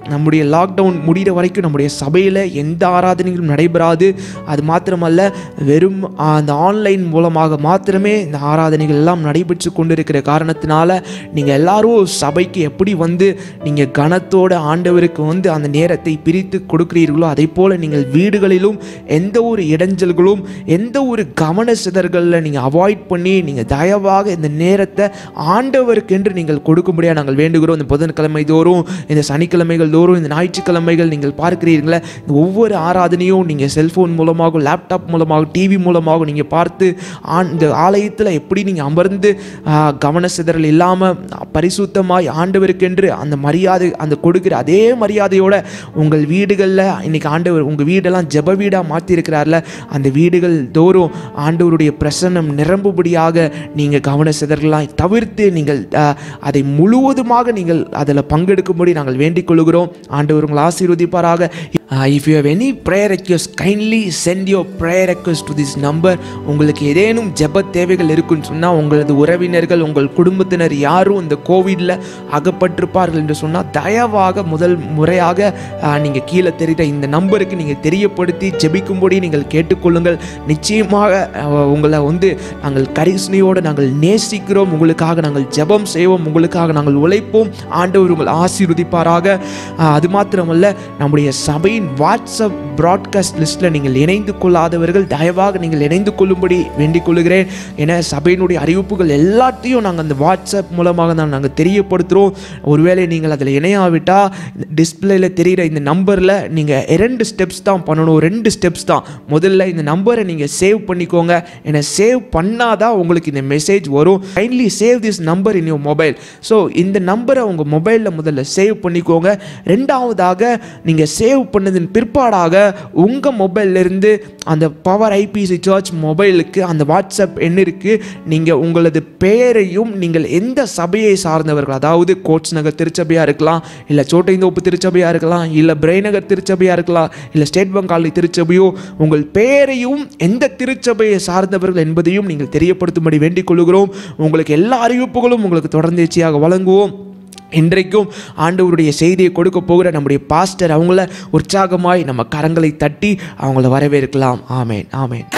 நம்முடைய லாக்டவுன் முடிகிற வரைக்கும் நம்முடைய சபையில் எந்த ஆராதனைகளும் நடைபெறாது அது மாத்திரமல்ல வெறும் ஆ, அந்த ஆன்லைன் மூலமாக மாத்திரமே இந்த ஆராதனைகள் எல்லாம் நடைபெற்று கொண்டிருக்கிற காரணத்தினால நீங்கள் எல்லாரும் சபைக்கு எப்படி வந்து நீங்கள் கனத்தோட ஆண்டவருக்கு வந்து அந்த நேரத்தை பிரித்து கொடுக்கிறீர்களோ அதே போல் நீங்கள் வீடுகளிலும் எந்த ஒரு இடைஞ்சல்களும் எந்த ஒரு கவன சிதறல்களில் நீங்கள் அவாய்ட் பண்ணி நீங்கள் தயவாக இந்த நேரத்தை ஆண்டவருக்கென்று நீங்கள் கொடுக்கும்படியாக நாங்கள் வேண்டுகிறோம் இந்த புதன்கிழமை தோறும் இந்த சனிக்கிழமைகள் தோறும் இந்த ஞாயிற்றுக்கிழமைகள் நீங்கள் பார்க்கிறீர்களே இந்த ஒவ்வொரு ஆராதனையும் நீங்கள் செல்ஃபோன் மூலமாக லேப்டாப் மூலமாக டிவி மூலமாக நீங்கள் பார்த்து ஆண் இந்த ஆலயத்தில் எப்படி நீங்கள் அமர்ந்து ஆ, கவன சிதறல் இல்லாமல் பரிசுத்தமாய் ஆண்டவருக்கென்று அந்த மரியாதை அந்த கொடுக்கிற அதே மரியாதையோட உங்கள் வீடுகளில் இன்னைக்கு ஆண்டவர் உங்கள் வீடெல்லாம் ஜெப வீடாக மாற்றிருக்கிறார்ல அந்த வீடுகள் தோறும் ஆண்டவருடைய பிரசன்னம் நிரம்பும்படியாக நீங்கள் கவன சிதறலாம் தவிர்த்து நீங்கள் ஆ, அதை முழுவதுமாக நீங்கள் அதில் பங்கெடுக்கும்படி நாங்கள் வேண்டிக் கொள்கிறோம் ஆண்டவர் உங்களை ஆசீர்வதிப்பாராக if you have any prayer request kindly send your prayer request to this number உங்களுக்கு ஏதேனும் ஜெப தேவைகள் இருக்குன்னு சொன்னால் உங்களது உறவினர்கள் உங்கள் குடும்பத்தினர் யாரும் இந்த கோவிடில் அகப்பட்டிருப்பார்கள் என்று சொன்னால் தயவாக முதல் முறையாக நீங்கள் கீழே தெரிகிற இந்த நம்பருக்கு நீங்கள் தெரியப்படுத்தி ஜெபிக்கும்படி நீங்கள் கேட்டுக்கொள்ளுங்கள் நிச்சயமாக ஆஹ், உங்களை வந்து நாங்கள் கரிசனையோடு நாங்கள் நேசிக்கிறோம் உங்களுக்காக நாங்கள் ஜெபம் செய்வோம் உங்களுக்காக நாங்கள் உழைப்போம் ஆண்டவர் உங்கள் ஆசீர்வதிப்பாராக ஆஹ், அது மாத்திரமல்ல நம்முடைய சபையின் வாட்ஸ்அப் ப்ராட்காஸ்ட் லிஸ்ட்டில் நீங்கள் இணைந்து கொள்ளாதவர்கள் தயவாக நீங்கள் இணைந்து கொள்ளும்படி வேண்டிக் கொள்கிறேன் ஏன்னா சபையினுடைய அறிவிப்புகள் எல்லாத்தையும் நாங்கள் அந்த வாட்ஸ்அப் மூலமாக தான் நாங்கள் தெரியப்படுத்துகிறோம் ஒருவேளை நீங்கள் அதில் இணையாவிட்டால் டிஸ்பிளேல தெரிகிற இந்த நம்பரில் நீங்கள் இரண்டு ஸ்டெப்ஸ் தான் பண்ணணும் ரெண்டு ஸ்டெப்ஸ் தான் முதல்ல இந்த நம்பரை நீங்கள் சேவ் பண்ணிக்கோங்க ஏன்னா சேவ் பண்ணாதான் உங்களுக்கு இந்த மெசேஜ் வரும் kindly save this number in your mobile so இந்த நம்பரை உங்கள் மொபைலில் முதல்ல சேவ் பண்ணிக்கோங்க ரெண்டாவதாக நீங்கள் சேவ் பண்ணதின் பிற்பாடாக உங்கள் மொபைல்லேருந்து அந்த பவர் ஐபிசி சர்ச் மொபைலுக்கு அந்த வாட்ஸ்அப் எண்ணிற்கு நீங்கள் உங்களது பெயரையும் நீங்கள் எந்த சபையை சார்ந்தவர்கள் அதாவது கோட்ஸ் நகர் திருச்சபையாக இருக்கலாம் இல்லை சோட்டைந்தோப்பு திருச்சபையாக இருக்கலாம் இல்லை பிரைநகர் திருச்சபையாக இருக்கலாம் இல்லை ஸ்டேட் பேங்க் காலனி திருச்சபையோ உங்கள் பெயரையும் எந்த திருச்சபையை சார்ந்தவர்கள் என்பதையும் நீங்கள் தெரியப்படுத்தும்படி வேண்டிக் கொள்கிறோம் உங்களுக்கு எல்லா அறிவிப்புகளும் உங்களுக்கு தொடர்ந்தேச்சியாக வழங்குவோம் இன்றைக்கும் ஆண்டவருடைய செய்தியை கொடுக்க போகிற நம்முடைய பாஸ்டர் அவங்கள உற்சாகமாய் நம்ம கரங்களை தட்டி அவங்கள வரவேற்கலாம் ஆமேன் ஆமேன்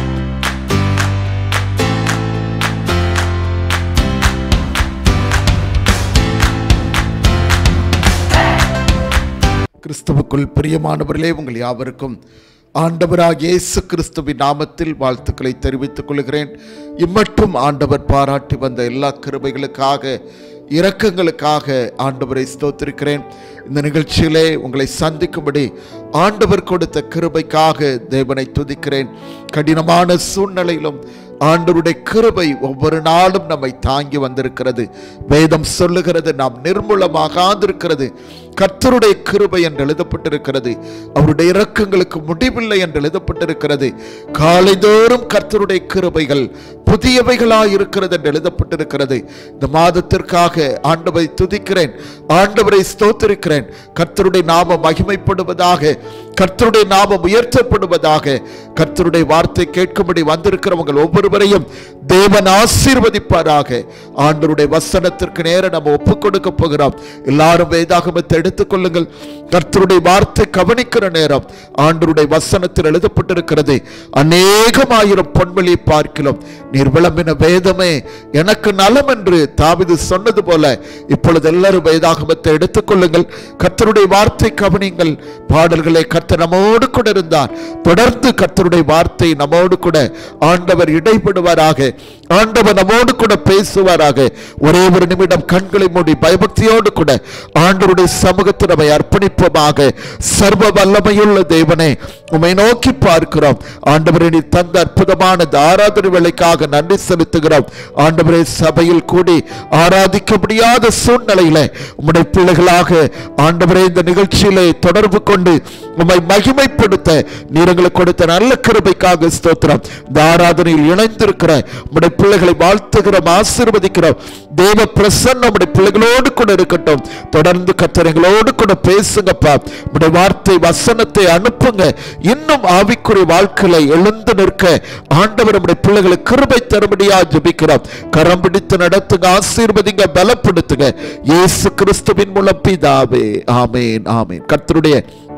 கிறிஸ்துவுக்குள் பிரியமானவர்களே உங்கள் யாவருக்கும் ஆண்டவராக இயேசு கிறிஸ்துவின் நாமத்தில் வாழ்த்துக்களை தெரிவித்துக் கொள்கிறேன் இம்மட்டும் ஆண்டவர் பாராட்டி வந்த எல்லா கிருபைகளுக்காக இரக்கங்களுக்காக ஆண்டவரை ஸ்தோத்திருக்கிறேன் இந்த நிகழ்ச்சியிலே உங்களை சந்திக்கும்படி ஆண்டவர் கொடுத்த கிருபைக்காக தேவனை துதிக்கிறேன் கடினமான சூழ்நிலையிலும் ஆண்டவருடைய கிருபை ஒவ்வொரு நாளும் நம்மை தாங்கி வந்திருக்கிறது வேதம் சொல்லுகிறது நாம் நிர்மூலமாகாதிருக்கிறது கர்த்தருடைய கிருபை என்று எழுதப்பட்டிருக்கிறது அவருடைய இரக்கங்களுக்கு முடிவில்லை என்று எழுதப்பட்டிருக்கிறது காலைதோறும் கர்த்தருடைய கிருபைகள் புதியவைகளாய் இருக்கிறது என்று எழுதப்பட்டிருக்கிறது இந்த மாதத்திற்காக ஆண்டவரை துதிக்கிறேன் ஆண்டவரை ஸ்தோத்திருக்கிறேன் கர்த்தருடைய நாமம் மகிமைப்படுவதாக கர்த்தருடைய நாமம் உயர்த்தப்படுவதாக கர்த்தருடைய வார்த்தை கேட்கும்படி வந்திருக்கிறவங்க ஒவ்வொருவரையும் தேவன் ஆசீர்வதிப்பாராக ஆண்டவருடைய வசனத்திற்கு நேரம் நம்ம ஒப்புக் கொடுக்க போகிறோம் எல்லாரும் வேதாகமத்தை எடுத்துக்கொள்ளுங்கள் கர்த்தருடைய வார்த்தை கவனிக்கிற நேரம் ஆண்டவருடைய வசனத்தில் எழுதப்பட்டிருக்கிறது அநேகமாயிரம் பொன்வெளியை பார்க்கலாம் நீர் விளம்பின வேதமே எனக்கு நலம் என்று தாவிது சொன்னது போல இப்பொழுது எல்லாரும் வேதாகமத்தை எடுத்துக்கொள்ளுங்கள் கர்த்தருடைய வார்த்தை கவனிங்கள் பாடல்களை கர்த்தர் நம்மோடு கூட இருந்தார் தொடர்ந்து கர்த்தருடைய வார்த்தை நம்மோடு கூட ஆண்டவர் இடைப்படுவாராக ஆண்டவர் நம்மோடு கூட பேசுவாராக ஒரே ஒரு நிமிடம் கண்களை மூடி பயபக்தியோடு கூட ஆண்டவருடைய சமூகத்தில் நம்மை அர்ப்பணிப்போமாக சர்வ வல்லமையுள்ள தேவனே உம்மை நோக்கி பார்க்கிறோம் ஆண்டவரே நீ தந்த அற்புதமான இந்த ஆராதனை வேலைக்காக நன்றி செலுத்துகிறோம் ஆண்டவரே சபையில் கூடி ஆராதிக்க முடியாத சூழ்நிலையில உம்முடைய பிள்ளைகளாக ஆண்டவரே இந்த நிகழ்ச்சியிலே தொடர்பு கொண்டு உம்மை உம்மை மகிமைப்படுத்த நீர் எங்களுக்கு கொடுத்த நல்ல கிருபைக்காக ஸ்தோத்திரம் இந்த ஆராதனையில் இணைந்திருக்கிற உம்முடைய பிள்ளைகளை வாழ்த்துகிறோம் ஆசீர்வதிக்கிறோம் தேவ பிரசன்னம் நம்முடைய பிள்ளைகளோடு கூட இருக்கட்டும் தொடர்ந்து கத்தர் எங்களோடு கூட பேசுங்கப்பா உம்முடைய வார்த்தை வசனத்தை அனுப்புங்க இன்னும் ஆவிக்குரிய வாழ்க்கையில எழுந்து நிற்க ஆண்டவர் நம்முடைய பிள்ளைகளை கிருபை தரும்படியா ஜெபிக்கிறோம் கரம் பிடித்து நடத்துங்க ஆசீர்வதிங்க பலப்படுத்துங்க இயேசு கிறிஸ்துவின் மூலம் பிதாவே ஆமேன் ஆமேன் கர்த்தருடைய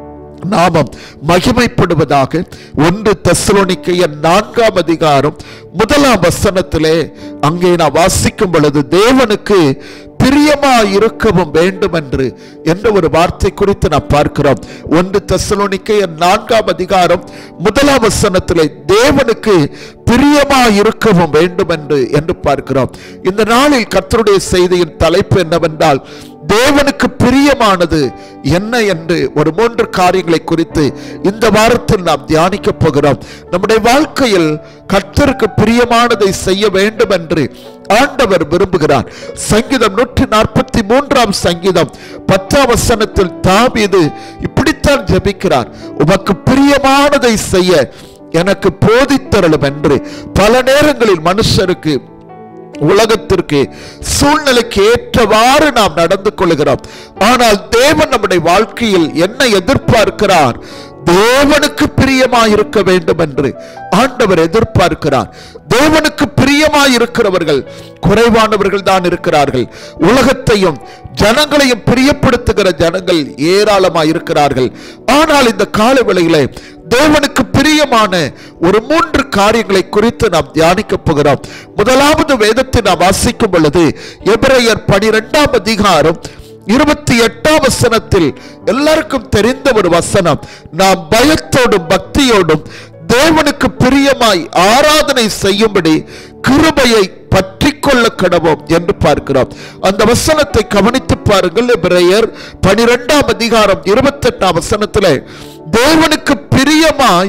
நாமம் மகிமைப்படுவதாக ஒன்று தெசலோனிக்கைய நான்காம் அதிகாரம் முதலாம் வசனத்திலே அங்கே நான் வாசிக்கும் பொழுது தேவனுக்கு பிரியமா இருக்கவும் வேண்டும் என்று என்ற ஒரு வார்த்தை குறித்து நான் பார்க்கிறோம் ஒன்று தெசலோனிக்கைய நான்காம் அதிகாரம் முதலாம் வசனத்திலே தேவனுக்கு பிரியமா இருக்கவும் வேண்டும் என்று என்று பார்க்கிறோம் இந்த நாளில் கர்த்தருடைய செய்தியின் தலைப்பு என்னவென்றால் தேவனுக்கு பிரியமானது என்ன என்று ஒரு மூன்று காரியங்களை குறித்து இந்த வாரத்தில் நாம் தியானிக்க போகிறோம் நம்முடைய வாழ்க்கையில் கர்த்தருக்கு பிரியமானதை செய்ய வேண்டும் என்று ஆண்டவர் விரும்புகிறார் சங்கீதம் நூற்றி நாற்பத்தி மூன்றாம் சங்கீதம் பத்தாம் வசனத்தில் தாவீது இப்படித்தான் ஜெபிக்கிறார் உமக்கு பிரியமானதை செய்ய எனக்கு போதித்தரலும் என்று பல நேரங்களில் மனுஷருக்கு உலகத்திற்கு சூழ்நிலைக்கு ஏற்றவாறு நாம் நடந்து கொள்கிறோம் ஆனால் தேவன் நம்முடைய வாழ்க்கையில் என்ன எதிர்பார்க்கிறார் தேவனுக்கு பிரியமாய் இருக்க வேண்டும் என்று ஆண்டவர் எதிர்பார்க்கிறார் தேவனுக்கு பிரியமாய் இருக்கிறவர்கள் குறைவானவர்கள் தான் இருக்கிறார்கள் உலகத்தையும் ஜனங்களையும் பிரியப்படுத்துகிற ஜனங்கள் ஏராளமாய் இருக்கிறார்கள் ஆனால் இந்த கால வேளையிலே தேவனுக்கு பிரியமான ஒரு மூன்று காரியங்களை குறித்து நாம் தியானிக்க போகிறோம் முதலாவது வேதத்தை நாம் வாசிக்கும் பொழுது எபிரேயர் பனிரெண்டாம் அதிகாரம் இருபத்தி எட்டாம் வசனத்தில் எல்லாருக்கும் தெரிந்த ஒரு வசனம் நாம் பயத்தோடும் பக்தியோடும் தேவனுக்கு பிரியமாய் ஆராதனை செய்யும்படி கிருபையை பற்றி கொள்ள கடவோம் என்று பார்க்கிறோம் அந்த வசனத்தை கவனித்து பாருங்கள் எபிரேயர் பனிரெண்டாம் அதிகாரம் இருபத்தி எட்டாம் வசனத்திலே தேவனுக்கு பிரியமாய்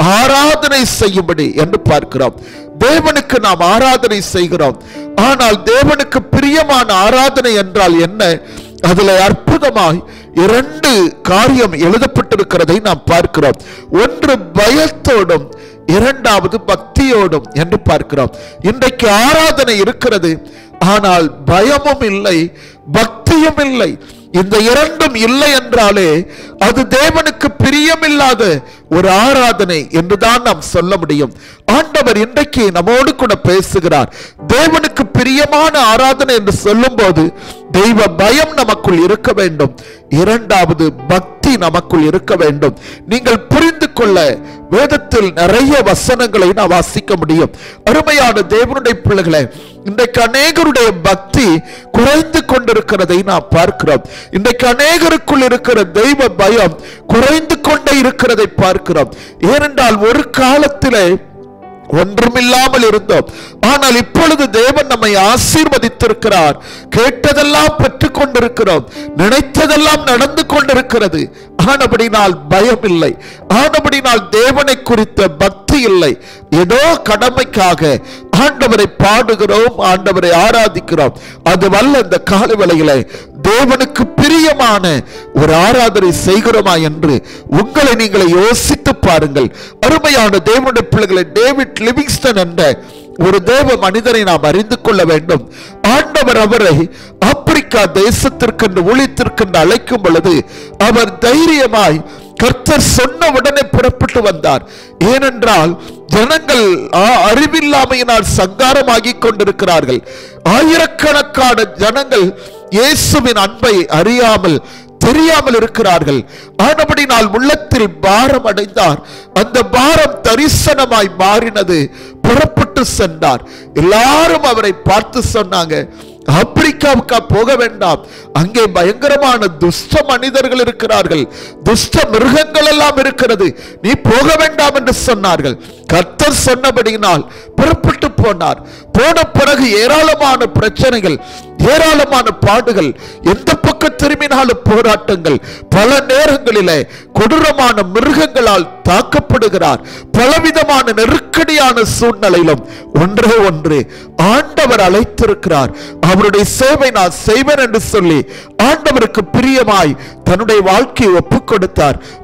ஆராதனை செய்யும்படி என்று பார்க்கிறோம் தேவனுக்கு நாம் ஆராதனை செய்கிறோம் ஆனால் தேவனுக்கு பிரியமான ஆராதனை என்றால் என்ன அதுல அற்புதமாய் இரண்டு காரியம் எழுதப்பட்டிருக்கிறதை நாம் பார்க்கிறோம் ஒன்று பயத்தோடும் இரண்டாவது பக்தியோடும் என்று பார்க்கிறோம் இன்றைக்கு ஆராதனை இருக்கிறது ஆனால் பயமும் இல்லை பக்தியும் இல்லை இந்த இரண்டும் இல்லை என்றாலே அது தேவனுக்கு பிரியமில்லாத ஒரு ஆராதனை என்றுதான் நாம் சொல்ல முடியும் ஆண்டவர் இன்றைக்கு நம்மோடு கூட பேசுகிறார் தேவனுக்கு பிரியமான ஆராதனை என்று சொல்லும்போது தெய்வ பயம் நமக்குள் இருக்க வேண்டும் இரண்டாவது பக்தி நமக்குள் இருக்க வேண்டும் நீங்கள் புரிந்து கொள்ள வேதத்தில் நிறைய வசனங்களை நான் வாசிக்க முடியும் அருமையான தேவனுடைய பிள்ளைகளை இன்றைக்கு அநேகருடைய பக்தி குறைந்து கொண்டிருக்கிறதை நாம் பார்க்கிறோம் இன்றைக்கு அநேகருக்குள் இருக்கிற தெய்வ பயம் குறைந்து கொண்டே இருக்கிறதை பார்க்கிறோம் ஏனென்றால் ஒரு காலத்திலே ஒன்றுமில்லாமல் இருந்தோம் ஆனால் இப்பொழுது தேவன் நம்மை ஆசீர்வதித்திருக்கிறார் கேட்டதெல்லாம் பெற்றுக் கொண்டிருக்கிறோம் நினைத்ததெல்லாம் நடந்து கொண்டிருக்கிறது ஆனபடினால் பயம் இல்லை ஆனபடினால் தேவனை குறித்த பக்தி இல்லை ஏதோ கடமைக்காக ஆண்டவரை பாடுகிறோம் ஆண்டவரை ஆராதிக்கிறோம் அது வல்ல இந்த கால வேளையிலே தேவனுக்கு பிரியமான ஒரு ஆராதனை செய்கிறோமா என்று உங்களை நீங்களை யோசித்து பாருங்கள் அருமையான தேவனுடைய பிள்ளைகளை டேவிட் லிவிங்ஸ்டன் என்ற ஒரு தேவ மனிதரை நாம் அறிந்து கொள்ள வேண்டும் ஆண்டவர் அவரை ஆப்பிரிக்கா தேசத்திற்கென்று ஊழியத்திற்கென்று அழைக்கும் பொழுது அவர் தைரியமாய் கர்த்தர் சொன்ன உடனே புறப்பட்டு வந்தார் ஏனென்றால் ஜனங்கள் ஆ- அறிவில்லாமையினால் சங்காரமாகி கொண்டிருக்கிறார்கள் ஆயிரக்கணக்கான ஜனங்கள் இயேசுவின் அன்பை அறியாமல் தெரியாமல் இருக்கிறார்கள் ஆனபடினால் உள்ளத்தில் பாரம் அடைந்தார் அந்த பாரம் தரிசனமாய் மாறினது புறப்பட்டு சென்றார் எல்லாரும் அவரை பார்த்து சொன்னாங்க ஆப்பிரிக்காவுக்கா போக வேண்டாம் அங்கே பயங்கரமான துஷ்ட மனிதர்கள் இருக்கிறார்கள் துஷ்ட மிருகங்கள் எல்லாம் இருக்கிறது நீ போக வேண்டாம் என்று சொன்னார்கள் கர்த்தர் சொன்னபடியினால் புறப்பட்டு போனார் போன பிறகு ஏராளமான பிரச்சனைகள் ஏராளமான பாடுகள் எந்த பக்கம் திரும்பினாலும் போராட்டங்கள் பல நேரங்களிலே கொடூரமான மிருகங்களால் தாக்கப்படுகிறார் பலவிதமான நெருக்கடியான சூழ்நிலையிலும் ஒன்றே ஒன்று ஆண்டவர் அழைத்திருக்கிறார் அவருடைய சேவை நான் செய்வேன் என்று சொல்லி ஆண்டவருக்கு பிரியமாய் தன்னுடைய வாழ்க்கையை ஒப்புக் கொடுத்தார்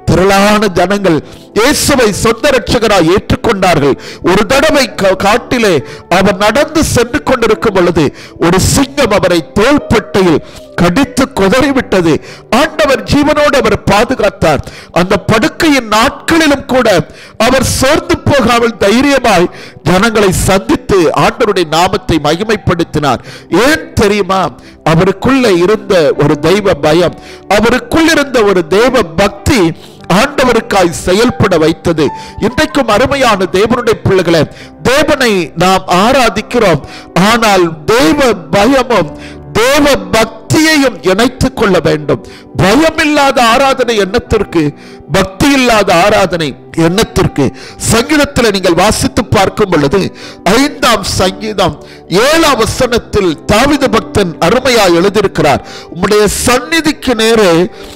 திரளான ஜனங்கள் இயேசுவை சொந்த ரட்சகராய் ஏற்றுக்கொண்டார்கள் ஒரு தடவை கா- காட்டிலே அவர் நடந்து சென்று கொண்டிருக்கும் பொழுது ஒரு சிங்கம் அவரை தோள்பட்டையில் கடித்து குதறிவிட்டது ஆண்டவர் ஜீவனோடு அவர் பாதுகாத்தார் அந்த படுக்கையின் நாட்களிலும் கூட அவர் சோர்ந்து போகாமல் தைரியமாய் ஜனங்களை சந்தித்து ஆண்டவருடைய நாமத்தை மகிமைப்படுத்தினார் ஏன் தெரியுமா அவருக்குள்ள இருந்த ஒரு தெய்வ பயம் அவருக்குள் இருந்த ஒரு தெய்வ பக்தி ஆண்டவருக்காய் செயல்பட வைத்தது இன்றைக்கும் அருமையான தேவனுடைய பிள்ளைகளை தேவனை நாம் ஆராதிக்கிறோம் ஆனால் தேவ பயமும் தேவ பக்தியையும் இணைத்துக் கொள்ள வேண்டும் பயமில்லாத ஆராதனை எண்ணத்திற்கு பக்தி இல்லாத ஆராதனை எண்ணத்திற்கு சங்கீதத்தில் நீங்கள் வாசித்து பார்க்கும் பொழுது ஐந்தாம் சங்கீதம் ஏழாம் வசனத்தில் தாவித பக்தன் அருமையா எழுதியிருக்கிறார் உம்முடைய சந்நிதிக்கு நேரே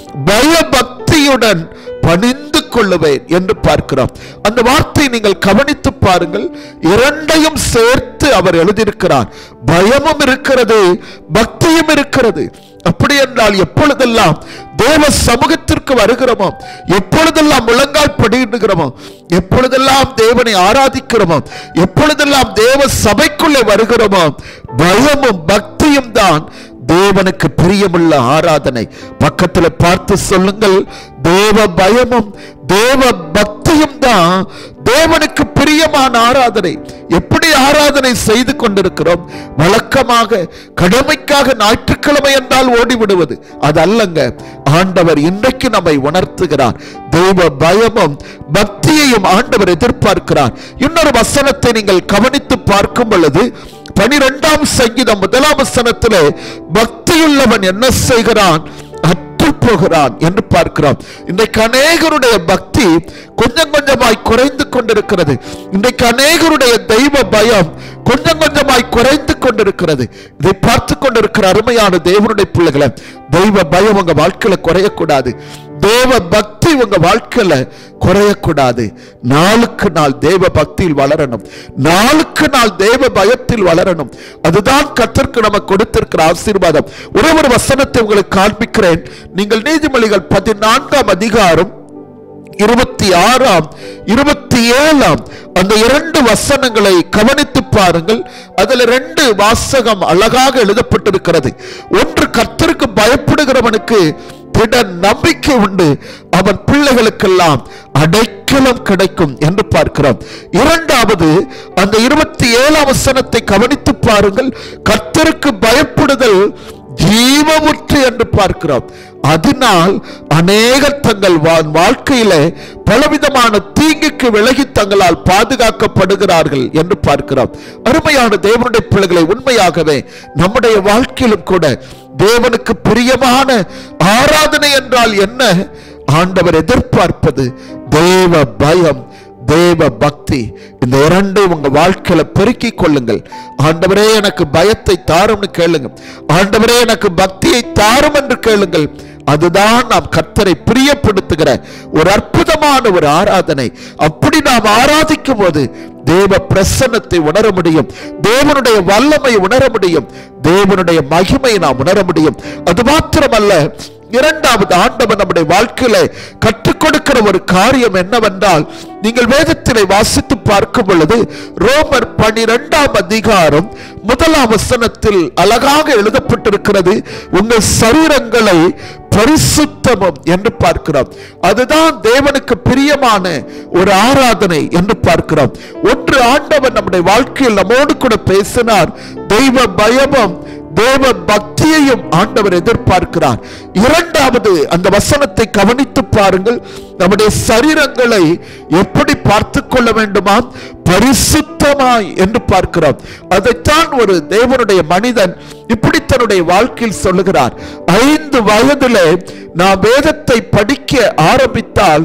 பயபக்தியுடன் பணிந்து கொள்ளுவேன் என்று பார்க்கிறோம் அந்த வார்த்தை நீங்கள் கவனித்து பாருங்கள் இரண்டையும் சேர்த்து அவர் எழுதியிருக்கிறார் பயமும் இருக்கிறது பக்தியும் இருக்கிறது அப்படி என்றால் எப்பொழுதெல்லாம் தேவ சமூகத்திற்கு வருகிறோமோ எப்பொழுதெல்லாம் முழங்கால் படியிடுகிறோமோ எப்பொழுதெல்லாம் தேவனை ஆராதிக்கிறோமோ எப்பொழுதெல்லாம் தேவ சபைக்குள்ளே வருகிறோமோ பயமும் பக்தியும் தான் தேவனுக்கு பிரியமுள்ள ஆராதனை பக்கத்தில் பார்த்து சொல்லுங்கள் தேவ பயமும் தேவ பக்தியும் தான் தேவனுக்கு பிரியமான ஆராதனை எப்படி ஆராதனை செய்து கொண்டிருக்கிறோம் வழக்கமாக கடமைக்காக ஞாயிற்றுக்கிழமை என்றால் ஓடிவிடுவது அது அல்லங்க ஆண்டவர் இன்றைக்கு நம்மை உணர்த்துகிறார் தெய்வ பயமும் பக்தியையும் ஆண்டவர் எதிர்பார்க்கிறார் இன்னொரு வசனத்தை நீங்கள் கவனித்து பார்க்கும் பொழுது பனிரெண்டாம் சங்கீதம் முதலாம் வசனத்திலே பக்தியுள்ளவன் என்ன செய்கிறான் அற்று போகிறான் என்று பார்க்கிறோம் இன்றைக்கு அநேகருடைய பக்தி கொஞ்சம் கொஞ்சமாய் குறைந்து கொண்டிருக்கிறது இன்றைக்கு அநேகருடைய தெய்வ பயம் கொஞ்சம் கொஞ்சமாய் குறைந்து கொண்டிருக்கிறது இதை பார்த்து கொண்டிருக்கிற அருமையான தேவனுடைய பிள்ளைகளை தெய்வ பயம் உங்க வாழ்க்கையில குறையக்கூடாது தேவ பக்தி உங்க வாழ்க்கையில குறையக்கூடாது நாளுக்கு நாள் தேவ பக்தியில் வளரணும் நாளுக்கு நாள் தேவ பயத்தில் வளரணும் அதுதான் கத்தருக்கு நமக்கு கொடுத்திருக்கிற ஆசீர்வாதம் ஒரே ஒரு வசனத்தை உங்களுக்கு காண்பிக்கிறேன் நீங்கள் நீதிமொழிகள் பதினான்காம் அதிகாரம் இருபத்தி ஆறாம் இருபத்தி ஏழாம் அந்த இரண்டு வசனங்களை கவனித்து பாருங்கள் அதுல ரெண்டு வாசகம் அழகாக எழுதப்பட்டிருக்கிறது ஒன்று கர்த்தருக்கு பயப்படுகிறவனுக்கு திட நம்பிக்கை உண்டு அவன் பிள்ளைகளுக்கெல்லாம் அடைக்கலம் கிடைக்கும் என்று பார்க்கிறோம் இரண்டாவது அந்த இருபத்தி ஏழாம் வசனத்தை கவனித்து பாருங்கள் கர்த்தருக்கு பயப்படுதல் ஜீவமுற்று என்று பார்க்கிறோம் அதனால் அநேகர் தங்கள் வா- வாழ்க்கையிலே பலவிதமான தீங்குக்கு விலகி தங்களால் பாதுகாக்கப்படுகிறார்கள் என்று பார்க்கிறோம் அருமையான தேவனுடைய பிள்ளைகளை உண்மையாகவே நம்முடைய வாழ்க்கையிலும் கூட தேவனுக்கு பிரியமான ஆராதனை என்றால் என்ன ஆண்டவர் எதிர்பார்ப்பது தேவ பயம் தேவ பக்தி இந்த இரண்டையும் உங்க வாழ்க்கையில பெருக்கிக் கொள்ளுங்கள் ஆண்டவரே எனக்கு பயத்தை தாரும்னு கேளுங்க ஆண்டவரே எனக்கு பக்தியை தாரும் என்று கேளுங்கள் அதுதான் நாம் கர்த்தரை பிரியப்படுத்துகிற ஒரு அற்புதமான ஒரு ஆராதனை அப்படி நாம் ஆராதிக்கும் போது தேவ பிரசன்னத்தை உணர முடியும் தேவனுடைய வல்லமை உணர முடியும் தேவனுடைய மகிமை நாம் உணர முடியும் அது மாத்திரமல்ல இரண்டாவது ஆண்டவர் நம்முடைய வாழ்க்கையில கற்றுக் கொடுக்கிற ஒரு காரியம் என்னவென்றால் நீங்கள் வேதத்திலே வாசித்து பார்க்கும் பொழுது ரோமர் பனிரெண்டாம் அதிகாரம் முதலாம் வசனத்தில் அழகாக எழுதப்பட்டிருக்கிறது உங்கள் சரீரங்களை பரிசுத்தமும் என்று பார்க்கிறோம் அதுதான் தேவனுக்கு பிரியமான ஒரு ஆராதனை என்று பார்க்கிறோம் ஒன்று ஆண்டவர் நம்முடைய வாழ்க்கையில் நம்மோடு கூட பேசினார் தெய்வ பயமும் தேவ பக்தியையும் ஆண்டவர் எதிர்பார்க்கிறார் இரண்டாவது அந்த வசனத்தை கவனித்து பாருங்கள் நம்முடைய சரீரங்களை எப்படி பார்த்து கொள்ள வேண்டுமாம் பரிசுத்தமாய் என்று பார்க்கிறோம் அதைத்தான் ஒரு தேவனுடைய மனிதன் இப்படி தன்னுடைய வாழ்க்கையில் சொல்லுகிறார் ஐந்து வயதிலே நான் வேதத்தை படிக்க ஆரம்பித்தால்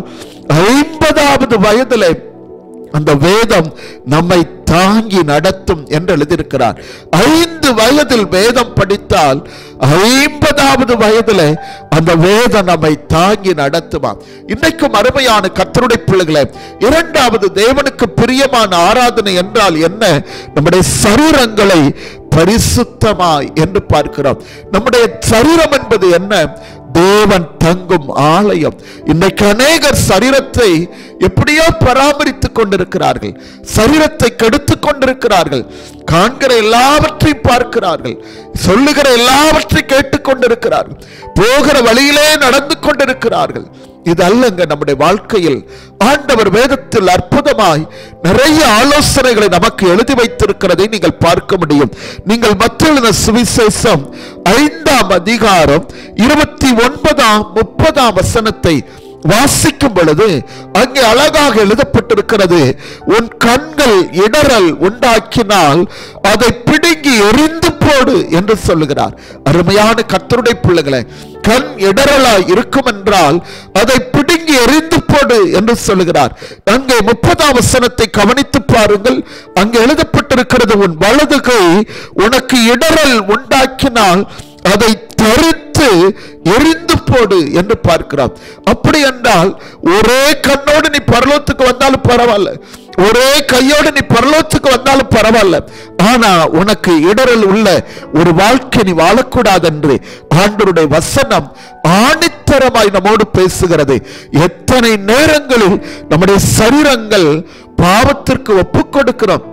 ஐம்பதாவது வயதிலே அந்த வேதம் நம்மை தாங்கி நடத்தும் என்று எழுதியிருக்கிறார் ஐந்து வயதில் வேதம் படித்தால் ஐம்பதாவது வயதில் அந்த வேதம் நம்மை தாங்கி நடத்துமாம் இன்னைக்கும் அருமையான கத்தருடைய பிள்ளைகளை இரண்டாவது தேவனுக்கு பிரியமான ஆராதனை என்றால் என்ன நம்முடைய சரீரங்களை பரிசுத்தமாய் என்று பார்க்கிறோம் நம்முடைய சரீரம் என்பது என்ன தேவன் தங்கும் ஆலயம் இன்னைக்கு அநேகர் சரீரத்தை எப்படியோ பராமரித்துக் கொண்டிருக்கிறார்கள் சரீரத்தை கெடுத்துக் கொண்டிருக்கிறார்கள் காண்கிற எல்லாவற்றையும் பார்க்கிறார்கள் சொல்லுகிற எல்லாவற்றையும் கேட்டுக்கொண்டிருக்கிறார்கள் போகிற வழியிலே நடந்து கொண்டிருக்கிறார்கள் இது அல்லங்க நம்முடைய வாழ்க்கையில் ஆண்டவர் வேதத்தில் அற்புதமாய் நிறைய ஆலோசனைகளை நமக்கு எழுதி வைத்திருக்கிறதை நீங்கள் பார்க்க முடியும் நீங்கள் மற்ற சுவிசேஷம் ஐந்தாம் அதிகாரம் இருபத்தி ஒன்பதாம் முப்பதாம் வசனத்தை வாசிக்கும் பொழுது அங்கே அழகாக எழுதப்பட்டிருக்கிறது உன் கண்கள் இடறல் உண்டாக்கினால் அதை பிடுங்கி எரிந்து போடு என்று சொல்லுகிறார் அருமையான கத்தருடைய பிள்ளைகளை கண் இடறலாய் இருக்கும் என்றால் அதை பிடுங்கி எரிந்து போடு என்று சொல்லுகிறார் அங்கே முப்பதாம் வசனத்தை கவனித்து பாருங்கள் அங்கே எழுதப்பட்டிருக்கிறது உன் வலது கை உனக்கு இடறல் உண்டாக்கினால் அதை தரித்து எரிந்து போடு என்று பார்க்கிறோம் அப்படி என்றால் ஒரே கண்ணோடு நீ பரலோகத்துக்கு வந்தாலும் பரவாயில்ல ஒரே கையோடு நீ பரலோகத்துக்கு வந்தாலும் பரவாயில்ல ஆனா உனக்கு இடரல் உள்ள ஒரு வாழ்க்கை நீ வாழக்கூடாது என்று ஆண்டவருடைய வசனம் ஆணித்தரமாய் நம்மோடு பேசுகிறது எத்தனை நேரங்களில் நம்முடைய சரீரங்கள் பாவத்திற்கு ஒப்புக் கொடுக்கிறோம்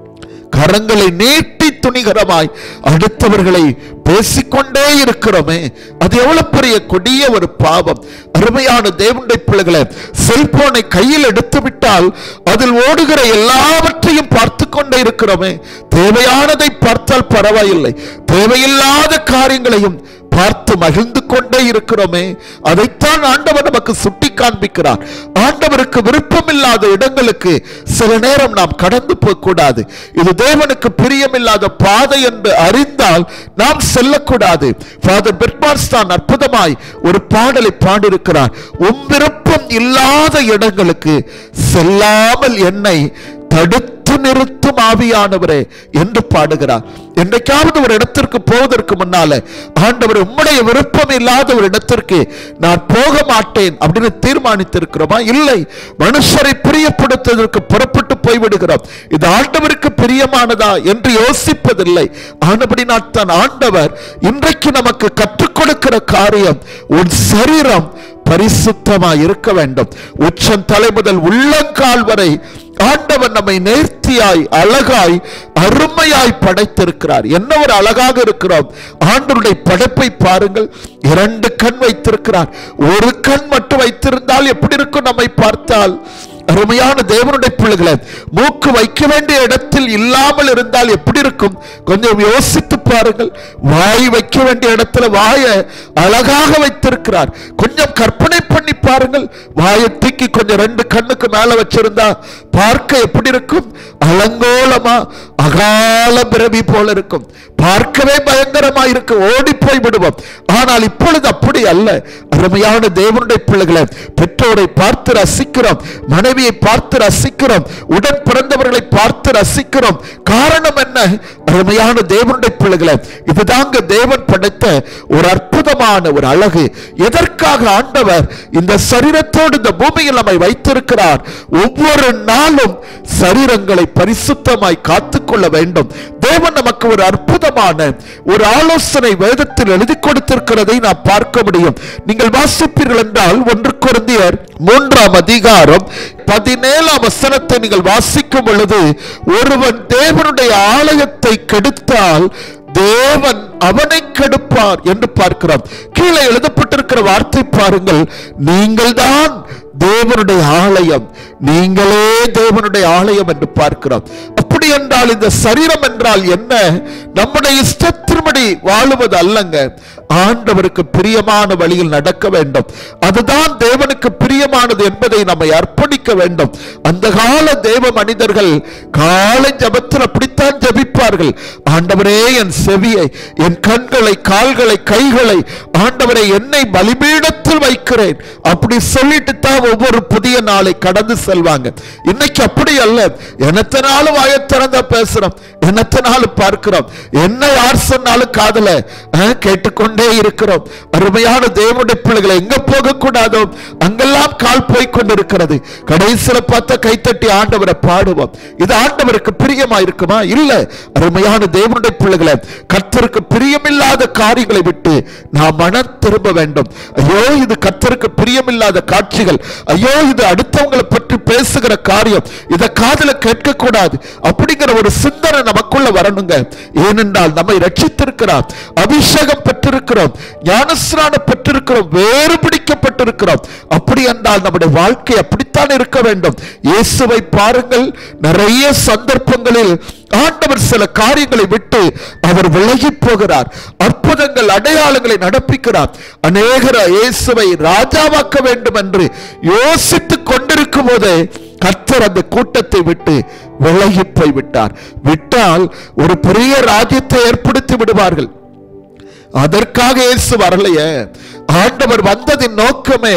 கரங்களை நீட்டி துணிகரமாய் அடுத்தவர்களை பேசிக்கொண்டே இருக்கிறோமே அது எவ்வளவு பெரிய கொடிய ஒரு பாவம் அருமையான தேவனுடைய பிள்ளைகளை செல்போனை கையில் எடுத்து விட்டால் அதில் ஓடுகிற எல்லாவற்றையும் பார்த்து கொண்டே இருக்கிறோமே தேவையானதை பார்த்தால் பரவாயில்லை தேவையில்லாத காரியங்களையும் பார்த்து மகிழ்ந்து கொண்டே இருக்கிறோமே அதைத்தான் ஆண்டவர் நமக்கு சுட்டி காண்பிக்கிறார் ஆண்டவருக்கு விருப்பமில்லாத இடங்களுக்கு சில நேரம் நாம் கடந்து போகக்கூடாது இது தேவனுக்கு பிரியமில்லாத பாதை என்று அறிந்தால் நாம் செல்லக்கூடாது ஃபாதர் பெர்மான்ஸ் தான் அற்புதமாய் ஒரு பாடலை பாடியிருக்கிறார் உம் விருப்பம் இல்லாத இடங்களுக்கு செல்லாமல் என்னை தடுத்து நிறுத்தும் ஆவியானவரே என்று பாடுகிறார் என்னைக்காவது ஒரு இடத்திற்கு போவதற்கு முன்னால ஆண்டவர் உம்முடைய விருப்பம் இல்லாத ஒரு இடத்திற்கு நான் போக மாட்டேன் அப்படின்னு தீர்மானித்திருக்கிறோமா இல்லை மனுஷரை பிரியப்படுத்துவதற்கு புறப்பட்டு போய்விடுகிறோம் இது ஆண்டவருக்கு பிரியமானதா என்று யோசிப்பதில்லை ஆனபடி தான் ஆண்டவர் இன்றைக்கு நமக்கு கற்றுக் கொடுக்கிற காரியம் உன் சரீரம் பரிசுத்தமாய் இருக்க வேண்டும் உச்சம் தலை முதல் உள்ளங்கால் வரை ஆண்டவர் நம்மை நேர்த்தியாய் அழகாய் அருமையாய் படைத்திருக்கிறார் என்ன ஒரு அழகாக இருக்கிறோம் ஆண்டவருடைய படைப்பை பாருங்கள் இரண்டு கண் வைத்திருக்கிறார் ஒரு கண் மட்டும் வைத்திருந்தால் எப்படி இருக்கும் நம்மை பார்த்தால் அருமையான தேவனுடைய பிள்ளைகளை மூக்கு வைக்க வேண்டிய இடத்தில் இல்லாமல் இருந்தால் எப்படி இருக்கும் கொஞ்சம் யோசித்து பாருங்கள் வாய் வைக்க வேண்டிய இடத்துல வாயை அழகாக வைத்திருக்கிறார் கொஞ்சம் கற்பனை பண்ணி பாருங்கள் வாயை தூக்கி கொஞ்சம் ரெண்டு கண்ணுக்கு மேல வச்சிருந்தா பார்க்க எப்படி இருக்கும் அலங்கோலமா அகால பிறவி போல இருக்கும் பார்க்கவே பயங்கரமா இருக்கு ஓடி போய் விடுவோம் ஆனால் இப்பொழுது அப்படி அல்ல அருமையான தேவனுடைய பிள்ளைகளை பெற்றோரை பார்த்து ரசிக்கிறோம் மனைவியை பார்த்து ரசிக்கிறோம் உடன் பிறந்தவர்களை பார்த்து ரசிக்கிறோம் காரணம் என்ன அருமையான தேவனுடைய பிள்ளைகளை இதுதாங்க தேவன் படைத்த ஒரு அற்புதமான ஒரு அழகு எதற்காக ஆண்டவர் இந்த சரீரத்தோடு இந்த பூமியில் நம்மை வைத்திருக்கிறார் ஒவ்வொரு நாளும் சரீரங்களை பரிசுத்தமாய் காத்துக்கொள்ள வேண்டும் தேவன் நமக்கு ஒரு அற்புதமான ஒரு ஆலோசனை வேதத்தில் எழுதி கொடுத்திருக்கிறதை நாம் பார்க்க முடியும் நீங்கள் வாசிப்பீர்கள் என்றால் ஒன்று குருந்தியர் மூன்றாம் அதிகாரம் பதினேழாம் வசனத்தை நீங்கள் வாசிக்கும் பொழுது ஒருவன் தேவனுடைய ஆலயத்தை கெடுத்தால் தேவன் அவனை கெடுப்பார் என்று பார்க்கிறோம் கீழே எழுதப்பட்டிருக்கிற வார்த்தை பாருங்கள் நீங்கள்தான் தேவனுடைய ஆலயம் நீங்களே தேவனுடைய ஆலயம் என்று பார்க்கிறோம் அப்படி என்றால் இந்த சரீரம் என்றால் என்ன நம்முடைய இஷ்டத்தின்படி வாழுவது அல்லங்க ஆண்டவருக்கு பிரியமான வழியில் நடக்க வேண்டும் அதுதான் தேவனுக்கு பிரியமானது என்பதை நம்மை அர்ப்பணிக்க வேண்டும் அந்த கால தேவ மனிதர்கள் காலை ஜபத்தில் அப்படித்தான் ஜபிப்பார்கள் ஆண்டவரே என் செவியை என் கண்களை கால்களை கைகளை ஆண்டவரை என்னை பலிபீடத்தில் பலிபீடத்தில் வைக்கிறேன் அப்படி சொல்லிட்டு தான் ஒவ்வொரு புதிய நாளை கடந்து செல்வாங்க இன்னைக்கு அப்படி அல்ல என்னத்தனாலும் வாயை திறந்தா பேசுறோம் என்னத்தனாலும் பார்க்கிறோம் என்ன யார் சொன்னாலும் காதல அஹ், கேட்டுக்கொண்டே இருக்கிறோம் அருமையான தேவனுடைய பிள்ளைகளை எங்க போக கூடாதோ அங்கெல்லாம் கால் போய் கொண்டிருக்கிறது கடைசியில பார்த்தா கைத்தட்டி ஆண்டவரை பாடுவோம் இது ஆண்டவருக்கு பிரியமா இருக்குமா இல்ல அருமையான தேவனுடைய பிள்ளைகளை கர்த்தருக்கு பிரியமில்லாத காரியங்களை விட்டு நாம் மனம் திரும்ப வேண்டும் ஐயோ இது கர்த்தருக்கு பிரியமில்லாத காட்சிகள் ஐயோ இது அடுத்தவங்களை பற்றி பேசுகிற காரியம் இத காதுல கேட்க கூடாது அப்படிங்கிற ஒரு சிந்தனை நமக்குள்ள வரணுங்க ஏனென்றால் நம்மை ரட்சித்திருக்கிறார் அபிஷேகம் பெற்றிருக்கிறோம் ஞானஸ்நானம் பெற்றிருக்கிறோம் வேறு பிடிக்கப்பட்டிருக்கிறோம் அப்படி என்றால் நம்முடைய வாழ்க்கை அப்படித்தான் இருக்க வேண்டும் இயேசுவை பாருங்கள் நிறைய சந்தர்ப்பங்களில் ஆண்டவர் சில காரியங்களை விட்டு அவர் விலகி போகிறார் அற்புதங்கள் அடையாளங்களை நடப்பிக்கிறார் அநேகர இயேசுவை ராஜாவாக்க வேண்டும் என்று யோசித்துக் கொண்டிருக்கும் போதே கர்த்தர் அந்த கூட்டத்தை விட்டு விலகி போய் விட்டார் விட்டால் ஒரு பெரிய ராஜ்யத்தை ஏற்படுத்தி விடுவார்கள் அதற்காக இயேசு வரலையே ஆண்டவர் வந்ததின் நோக்கமே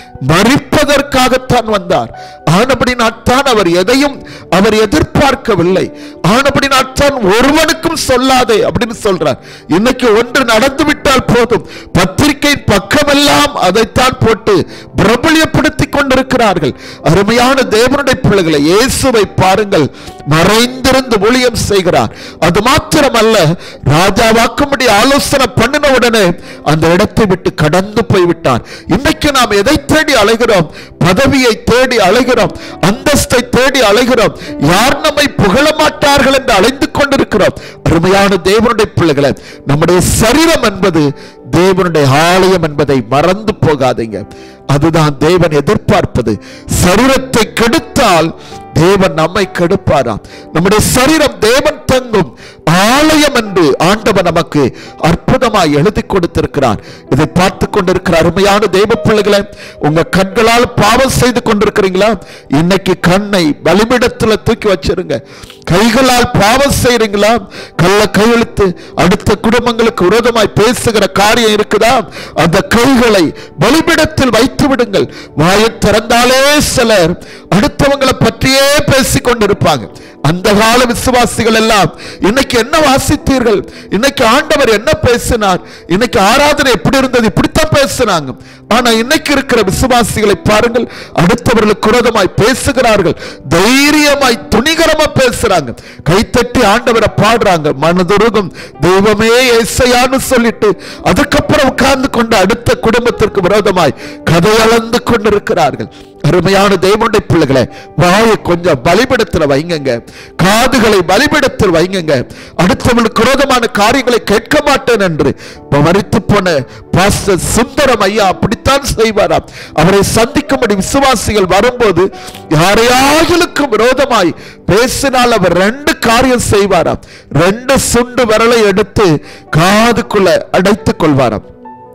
மறிப்பதற்காகத்தான் வந்தார் ஆனபடினால்தான் அவர் எதையும் அவர் எதிர்பார்க்கவில்லை ஆனபடினால்தான் ஒருவனுக்கும் சொல்லாதே அப்படின்னு சொல்றார் இன்னைக்கு ஒன்று நடந்து விட்டால் போதும் பத்திரிகையின் பக்கமெல்லாம் அதைத்தான் போட்டு பிரபலியப்படுத்திக் கொண்டிருக்கிறார்கள் அருமையான தேவனுடைய பிள்ளைகளை இயேசுவை பாருங்கள் மறைந்திருந்து ஊழியம் செய்கிறார் அது மாத்திரமல்ல ராஜாவாக்கும்படி ஆலோசனை பண்ணின உடனே அந்த இடத்தை விட்டு கடந்து போய்விட்டார் இன்னைக்கு நாம் எதை தேடி அலைகிறோம் பதவியை தேடி அலைகிறோம் அந்தஸ்தை தேடி அலைகிறோம் யார் நம்மை புகழ மாட்டார்கள் என்று அலைந்து கொண்டிருக்கிறோம் அருமையான தேவனுடைய பிள்ளைகளை நம்முடைய சரீரம் என்பது தேவனுடைய ஆலயம் என்பதை மறந்து போகாதீங்க அதுதான் தேவன் எதிர்பார்ப்பது சரீரத்தை கெடுத்தால் தேவன் நம்மை கெடுப்பாராம் நம்முடைய சரீரம் தேவன் தங்கும் ஆலயம் என்று ஆண்டவர் நமக்கு அற்புதமாய் எழுதி கொடுத்திருக்கிறார் இதை பார்த்து கொண்டிருக்கிற அருமையான தேவ பிள்ளைகளை உங்க கண்களால் பாவம் செய்து கொண்டிருக்கிறீங்களா இன்னைக்கு கண்ணை பலிபிடத்துல தூக்கி வச்சிருங்க கைகளால் பாவம் செய்றீங்களா கள்ள கையெழுத்து அடுத்த குடும்பங்களுக்கு விரோதமாய் பேசுகிற காரியம் இருக்குதா அந்த கைகளை பலிபிடத்தில் வைத்து விடுங்கள் வாயை திறந்தாலே சிலர் அடுத்தவங்களை பற்றியே பேசிக் கொண்டிருப்பாங்க அந்த கால விசுவாசிகள் எல்லாம் இன்னைக்கு என்ன வாசித்தீர்கள் இன்னைக்கு ஆண்டவர் என்ன பேசினார் இன்னைக்கு ஆராதனை எப்படி இருந்தது இப்படித்தான் பேசினாங்க ஆனா இன்னைக்கு இருக்கிற விசுவாசிகளை பாருங்கள் அடுத்தவர்களுக்கு விரோதமாய் பேசுகிறார்கள் தைரியமாய் துணிகரமா பேசுறாங்க கைத்தட்டி ஆண்டவரை பாடுறாங்க மனதுருகும் தெய்வமே ஏசையான்னு சொல்லிட்டு அதுக்கப்புறம் உட்கார்ந்து கொண்டு அடுத்த குடும்பத்திற்கு விரோதமாய் கதையளந்து கொண்டிருக்கிறார்கள் அருமையான தேவனுடைய பிள்ளைகளை வாயை கொஞ்சம் பலிபிடத்துல வைங்கங்க காதுகளை பலிபிடத்தில் வைங்கங்க அடுத்தவர்களுக்கு விரோதமான காரியங்களை கேட்க மாட்டேன் என்று மறித்து போன பாஸ்டர் சுந்தரம் ஐயா அப்படித்தான் செய்வாராம் அவரை சந்திக்கும்படி விசுவாசிகள் வரும்போது யாரையாகளுக்கும் விரோதமாய் பேசினால் அவர் ரெண்டு காரியம் செய்வாராம் ரெண்டு சுண்டு விரலை எடுத்து காதுக்குள்ள அடைத்துக் கொள்வாராம்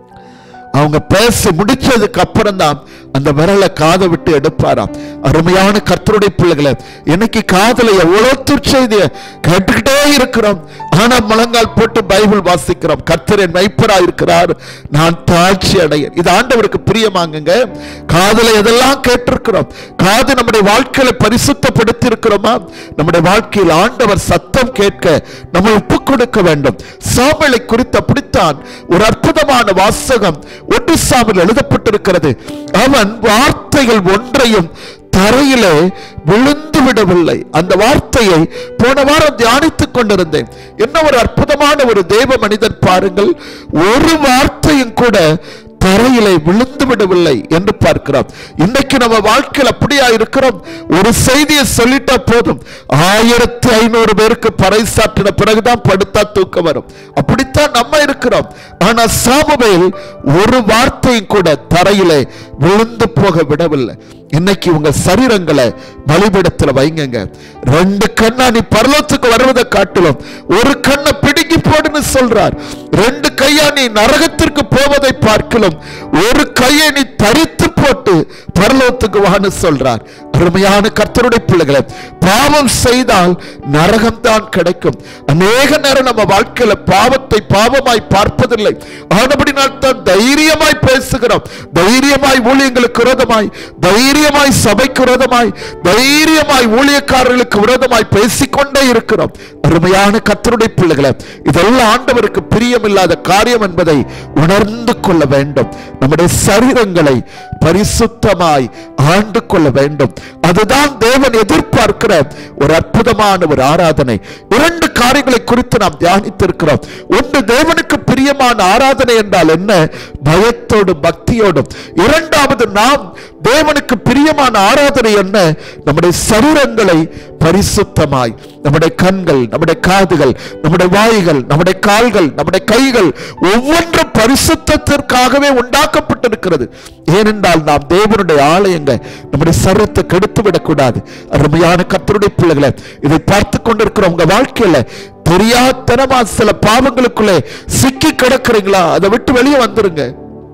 அவங்க பேசி முடிச்சதுக்கு அப்புறம் தான் அந்த விரலை காதை விட்டு எடுப்பாராம் அருமையான கர்த்தருடைய பிள்ளைகளை இன்னைக்கு காதுல எவ்வளவு துர்ச்செய்திய கேட்டுக்கிட்டே இருக்கிறோம் ஆனா முழங்கால் போட்டு பைபிள் வாசிக்கிறோம் கர்த்தர் என் மைப்பரா இருக்கிறார் நான் தாழ்ச்சி அடைய இது ஆண்டவருக்கு பிரியமாங்குங்க காதுல எதெல்லாம் கேட்டிருக்கிறோம் காது நம்முடைய வாழ்க்கையில பரிசுத்தப்படுத்தி இருக்கிறோமா நம்முடைய வாழ்க்கையில் ஆண்டவர் சத்தம் கேட்க நம்ம ஒப்பு கொடுக்க வேண்டும் சாமலை குறித்து அப்படித்தான் ஒரு அற்புதமான வாசகம் ஒன்று சாமில் எழுதப்பட்டிருக்கிறது அவன் வார்த்தைகள் ஒன்றையும் தரையிலே விழுந்து விடவில்லை அந்த வார்த்தையை போன வாரம் தியானித்துக் கொண்டிருந்தேன் என்ன ஒரு அற்புதமான ஒரு தேவ மனிதன் பாருங்கள் ஒரு வார்த்தையும் கூட தரையிலே விழுந்து விடவில்லை என்று பார்க்கிறோம் இன்னைக்கு நம்ம வாழ்க்கையில் அப்படியா இருக்கிறோம் ஒரு செய்தியை சொல்லிட்டா போதும் ஆயிரத்தி ஐநூறு பேருக்கு பறைசாற்றின பிறகுதான் படுத்தா தூக்கம் வரும் அப்படித்தான் நம்ம இருக்கிறோம் ஆனா சாமுவேல் ஒரு வார்த்தையும் கூட தரையிலே விழுந்து போக விடவில்லை இன்னைக்கு உங்க சரீரங்களை பலிபிடத்துல வைங்கங்க ரெண்டு கண்ணா நீ பரலோகத்துக்கு வருவதை காட்டிலும் ஒரு கண்ணை பிடுங்கி போடுன்னு சொல்றார் ரெண்டு கையா நீ நரகத்திற்கு போவதை பார்க்கலாம் ஒரு கையை நீ தரித்து போட்டு பரலோகத்துக்கு வான்னு சொல்றார் அருமையான கர்த்தருடைய பிள்ளைகளை பாவம் செய்தால் நரகம் தான் கிடைக்கும் அநேக நேரம் நம்ம வாழ்க்கையில பாவத்தை பாவமாய் பார்ப்பதில்லை ஆனபடினால் தான் தைரியமாய் பேசுகிறோம் தைரியமாய் ஊழியங்களுக்கு விரோதமாய் தைரியமாய் சபைக்கு விரோதமாய் தைரியமாய் ஊழியக்காரர்களுக்கு விரோதமாய் பேசிக்கொண்டே இருக்கிறோம் அருமையான கர்த்தருடைய பிள்ளைகளை இதெல்லாம் ஆண்டவருக்கு பிரியமில்லாத காரியம் என்பதை உணர்ந்து கொள்ள வேண்டும் நம்முடைய சரீரங்களை பரிசுத்தமாய் ஆண்டு கொள்ள வேண்டும் அதுதான் தேவன் எதிர்பார்க்கிற ஒரு அற்புதமான ஒரு ஆராதனை இரண்டு காரியங்களை குறித்து நாம் தியானித்திருக்கிறோம் ஒன்று தேவனுக்கு பிரியமான ஆராதனை என்றால் என்ன பயத்தோடும் பக்தியோடும் இரண்டாவது நாம் தேவனுக்கு பிரியமான ஆராதனை என்ன நம்முடைய சரீரங்களை பரிசுத்தமாய் நம்முடைய கண்கள் நம்முடைய காதுகள் நம்முடைய வாய்கள் நம்முடைய கால்கள் நம்முடைய கைகள் ஒவ்வொன்றும் பரிசுத்தத்திற்காகவே உண்டாக்கப்பட்டிருக்கிறது ஏனென்றால் நாம் தேவனுடைய ஆலயங்க நம்முடைய சரீரத்தை கெடுத்து விடக்கூடாது அருமையான கத்தருடைய பிள்ளைகளை இதை பார்த்து கொண்டிருக்கிற உங்க வாழ்க்கையில தெரியாதனமா சில பாவங்களுக்குள்ளே சிக்கி கிடக்குறீங்களா அதை விட்டு வெளியே வந்துருங்க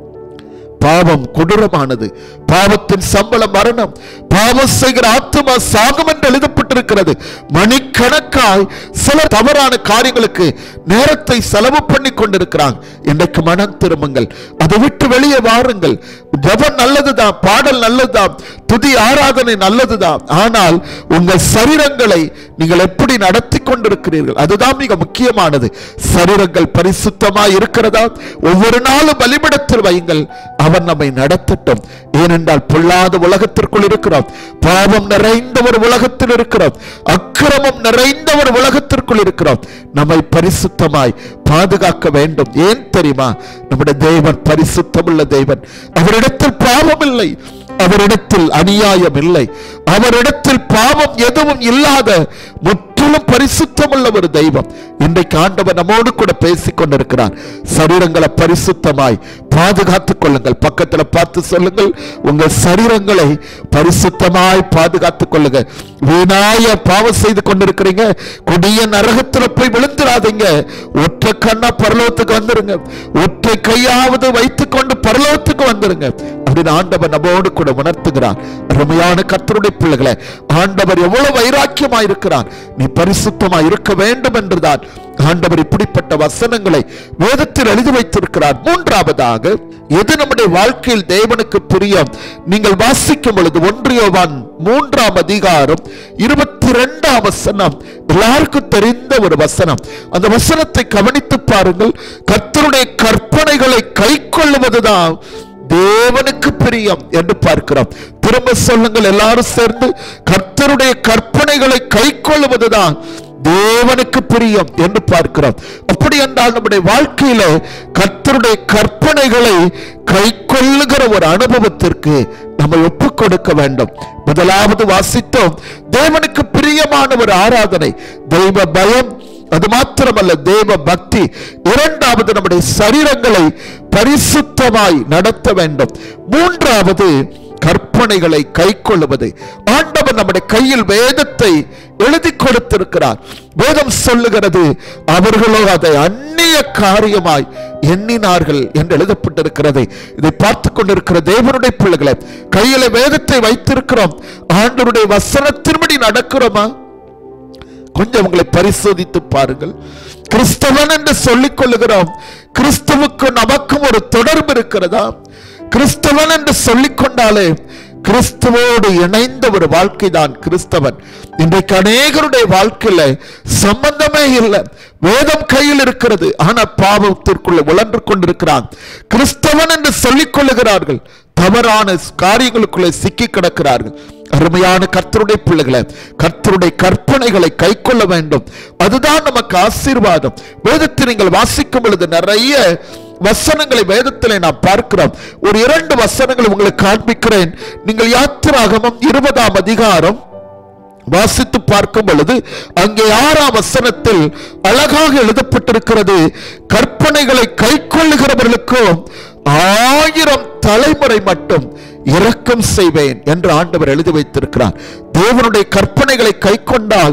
பாவம் கொடூரமானது பாவத்தின் சம்பளம் மரணம் பாவம் செய்கிற ஆத்மா சாகம் என்று எழுதப்பட்டிருக்கிறது மணிக்கணக்காய் சில தவறான காரியங்களுக்கு நேரத்தை செலவு பண்ணி கொண்டிருக்கிறாங்க இன்றைக்கு மனம் திரும்புங்கள் அதை விட்டு வெளியே வாருங்கள் ஜபம் நல்லதுதான் பாடல் நல்லதுதான் துதி ஆராதனை நல்லதுதான் ஆனால் உங்கள் சரீரங்களை நீங்கள் எப்படி நடத்தி கொண்டிருக்கிறீர்கள் அதுதான் மிக முக்கியமானது சரீரங்கள் பரிசுத்தமாய் இருக்கிறதா ஒவ்வொரு நாளும் பலிபிடத்தில் வையுங்கள் அவர் நம்மை நடத்தட்டும் ஏனென்றால் பொல்லாத உலகத்திற்குள் இருக்கிறோம் பாவம் நிறைந்த ஒரு உலகத்தில் இருக்கிறோம் அக்கிரமம் நிறைந்த ஒரு உலகத்திற்குள் இருக்கிறோம் நம்மை பரிசுத்தமாய் பாதுகாக்க வேண்டும் ஏன் தெரியுமா நம்முடைய தேவன் பரிசுத்தமுள்ள தேவன் அவரிடத்தில் பாவம் இல்லை அவரிடத்தில் அநியாயம் இல்லை அவரிடத்தில் பாவம் எதுவும் இல்லாத முற்றிலும் பரிசுத்தமுள்ள ஒரு தெய்வம் இன்றைக்கு ஆண்டவர் நம்மோடு கூட பேசிக் கொண்டிருக்கிறார் சரீரங்களை பரிசுத்தமாய் பாதுகாத்துக் கொள்ளுங்கள் பக்கத்துல பார்த்து சொல்லுங்கள் உங்கள் சரீரங்களை பரிசுத்தமாய் பாதுகாத்துக் கொள்ளுங்க வீணாய பாவம் செய்து கொண்டிருக்கிறீங்க கொடிய நரகத்துல போய் விழுந்துடாதீங்க ஒற்றை கண்ணா பரலோகத்துக்கு வந்துருங்க ஒற்றை கையாவது வைத்துக் கொண்டு பரலோகத்துக்கு வந்துருங்க அப்படின்னு ஆண்டவர் நம்மோடு கூட உணர்த்துகிறார் அருமையான கர்த்தருடைய பிள்ளைகளை ஆண்டவர் எவ்வளவு வைராக்கியமா இருக்கிறார் நீ பரிசுத்தமா இருக்க வேண்டும் என்றுதான் ஆண்டவர் இப்படிப்பட்ட வசனங்களை வேதத்தில் எழுதி வைத்திருக்கிறார் மூன்றாவதாக எது நம்முடைய வாழ்க்கையில் தேவனுக்கு பிரியம் நீங்கள் வாசிக்கும் பொழுது ஒன்றியவான் மூன்றாம் அதிகாரம் இருபத்தி ரெண்டாம் வசனம் எல்லாருக்கும் தெரிந்த ஒரு வசனம் அந்த வசனத்தை கவனித்து பாருங்கள் கர்த்தருடைய கற்பனைகளை கை கொள்ளுவதுதான் தேவனுக்கு பிரியம் என்று பார்க்கிறோம் திரும்ப சொல்லுங்கள் எல்லாரும் சேர்ந்து கர்த்தருடைய கற்பனைகளை கை கொள்ளுவதுதான் தேவனுக்கு பிரியம் என்று பார்க்கிறோம் அப்படி என்றால் நம்முடைய வாழ்க்கையில கர்த்தருடைய கற்பனைகளை கை கொள்ளுகிற ஒரு அனுபவத்திற்கு நம்ம ஒப்பு கொடுக்க வேண்டும் முதலாவது வாசித்தோம் தேவனுக்கு பிரியமான ஒரு ஆராதனை தெய்வ பயம் அது மாத்திரமல்ல தேவ பக்தி இரண்டாவது நம்முடைய சரீரங்களை பரிசுத்தமாய் நடத்த வேண்டும் மூன்றாவது கற்பனைகளை கை கொள்ளுவது ஆண்டவர் நம்முடைய கையில் வேதத்தை எழுதி கொடுத்திருக்கிறார் வேதம் சொல்லுகிறது அவர்களோ அதை அந்நிய காரியமாய் எண்ணினார்கள் என்று எழுதப்பட்டிருக்கிறது இதை பார்த்து கொண்டிருக்கிற தேவனுடைய பிள்ளைகளை கையில வேதத்தை வைத்திருக்கிறோம் ஆண்டவருடைய வசனத்தின்படி நடக்கிறோமா கொஞ்சம் உங்களை பரிசோதித்து பாருங்கள் கிறிஸ்தவன் என்று சொல்லிக் கொள்ளுகிறோம் கிறிஸ்துவுக்கு நமக்கும் ஒரு தொடர்பு இருக்கிறதா கிறிஸ்தவன் என்று சொல்லிக் கொண்டாலே கிறிஸ்துவோடு இணைந்த ஒரு வாழ்க்கை தான் கிறிஸ்தவன் இன்றைக்கு அநேகருடைய வாழ்க்கையில சம்பந்தமே இல்லை வேதம் கையில் இருக்கிறது ஆனா பாவத்திற்குள்ள உழன்று கொண்டிருக்கிறான் கிறிஸ்தவன் என்று சொல்லிக் கொள்ளுகிறார்கள் தவறான காரியங்களுக்குள்ளே சிக்கி கிடக்கிறார்கள் அருமையான கர்த்தருடைய பிள்ளைகளை கர்த்தருடைய கற்பனைகளை கை கொள்ள வேண்டும் அதுதான் நமக்கு ஆசீர்வாதம் வேதத்தை நீங்கள் வாசிக்கும் பொழுது நிறைய வசனங்களை வேதத்திலே நாம் பார்க்கிறோம் ஒரு இரண்டு வசனங்களை உங்களுக்கு காண்பிக்கிறேன் நீங்கள் யாத்திராகமம் இருபதாம் அதிகாரம் வாசித்து பார்க்கும் பொழுது அங்கே ஆறாம் வசனத்தில் அழகாக எழுதப்பட்டிருக்கிறது கற்பனைகளை கை கொள்ளுகிறவர்களுக்கும் ஆயிரம் தலைமுறை மட்டும் இரக்கம் செய்வேன் என்று ஆண்டவர் எழுதி வைத்திருக்கிறார் தேவனுடைய கற்பனைகளை கை கொண்டால்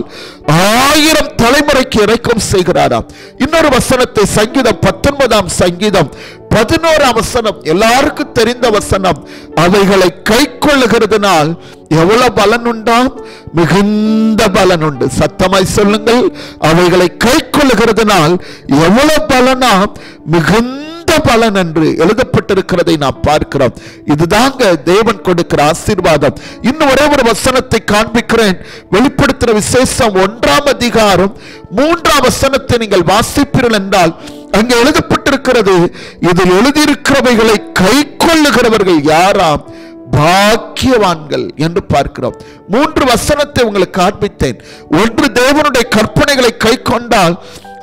ஆயிரம் தலைமுறைக்கு இறக்கம் செய்கிறாராம் இன்னொரு வசனத்தை சங்கீதம் பத்தொன்பதாம் சங்கீதம் பதினோராம் வசனம் எல்லாருக்கும் தெரிந்த வசனம் அவைகளை கை கொள்ளுகிறதுனால் எவ்வளவு பலன் உண்டாம் மிகுந்த பலன் உண்டு சத்தமாய் சொல்லுங்கள் அவைகளை கை கொள்ளுகிறதுனால் எவ்வளவு பலனாம் மிகுந்த பலன் என்று எழுதப்பட்டிருக்கிறதை நாம் பார்க்கிறோம் இதுதாங்க தேவன் கொடுக்கிற ஆசீர்வாதம் இன்னும் ஒரே ஒரு வசனத்தை காண்பிக்கிறேன் வெளிப்படுத்துற விசேஷம் ஒன்றாம் அதிகாரம் மூன்றாம் வசனத்தை நீங்கள் வாசிப்பீர்கள் என்றால் அங்கே எழுதப்பட்டிருக்கிறது இதில் எழுதியிருக்கிறவைகளை கை கொள்ளுகிறவர்கள் யாராம் பாக்கியவான்கள் என்று பார்க்கிறோம் மூன்று வசனத்தை உங்களுக்கு காண்பித்தேன் ஒன்று தேவனுடைய கற்பனைகளை கை கொண்டால்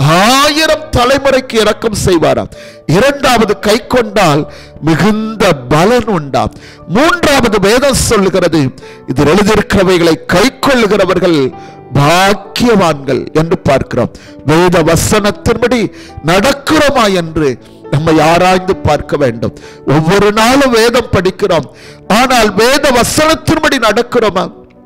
ஆயிரம் தலைமுறைக்கு இரக்கம் செய்வாராம் இரண்டாவது கை கொண்டால் மிகுந்த பலன் உண்டாம் மூன்றாவது வேதம் சொல்லுகிறது இதில் எழுதியிருக்கிறவைகளை கை கொள்ளுகிறவர்கள் பாக்கியவான்கள் என்று பார்க்கிறோம் வேத வசனத்தின்படி நடக்கிறோமா என்று நம்மை ஆராய்ந்து பார்க்க வேண்டும் ஒவ்வொரு நாளும் வேதம் படிக்கிறோம் ஆனால் வேத வசனத்தின்படி நடக்கிறோமா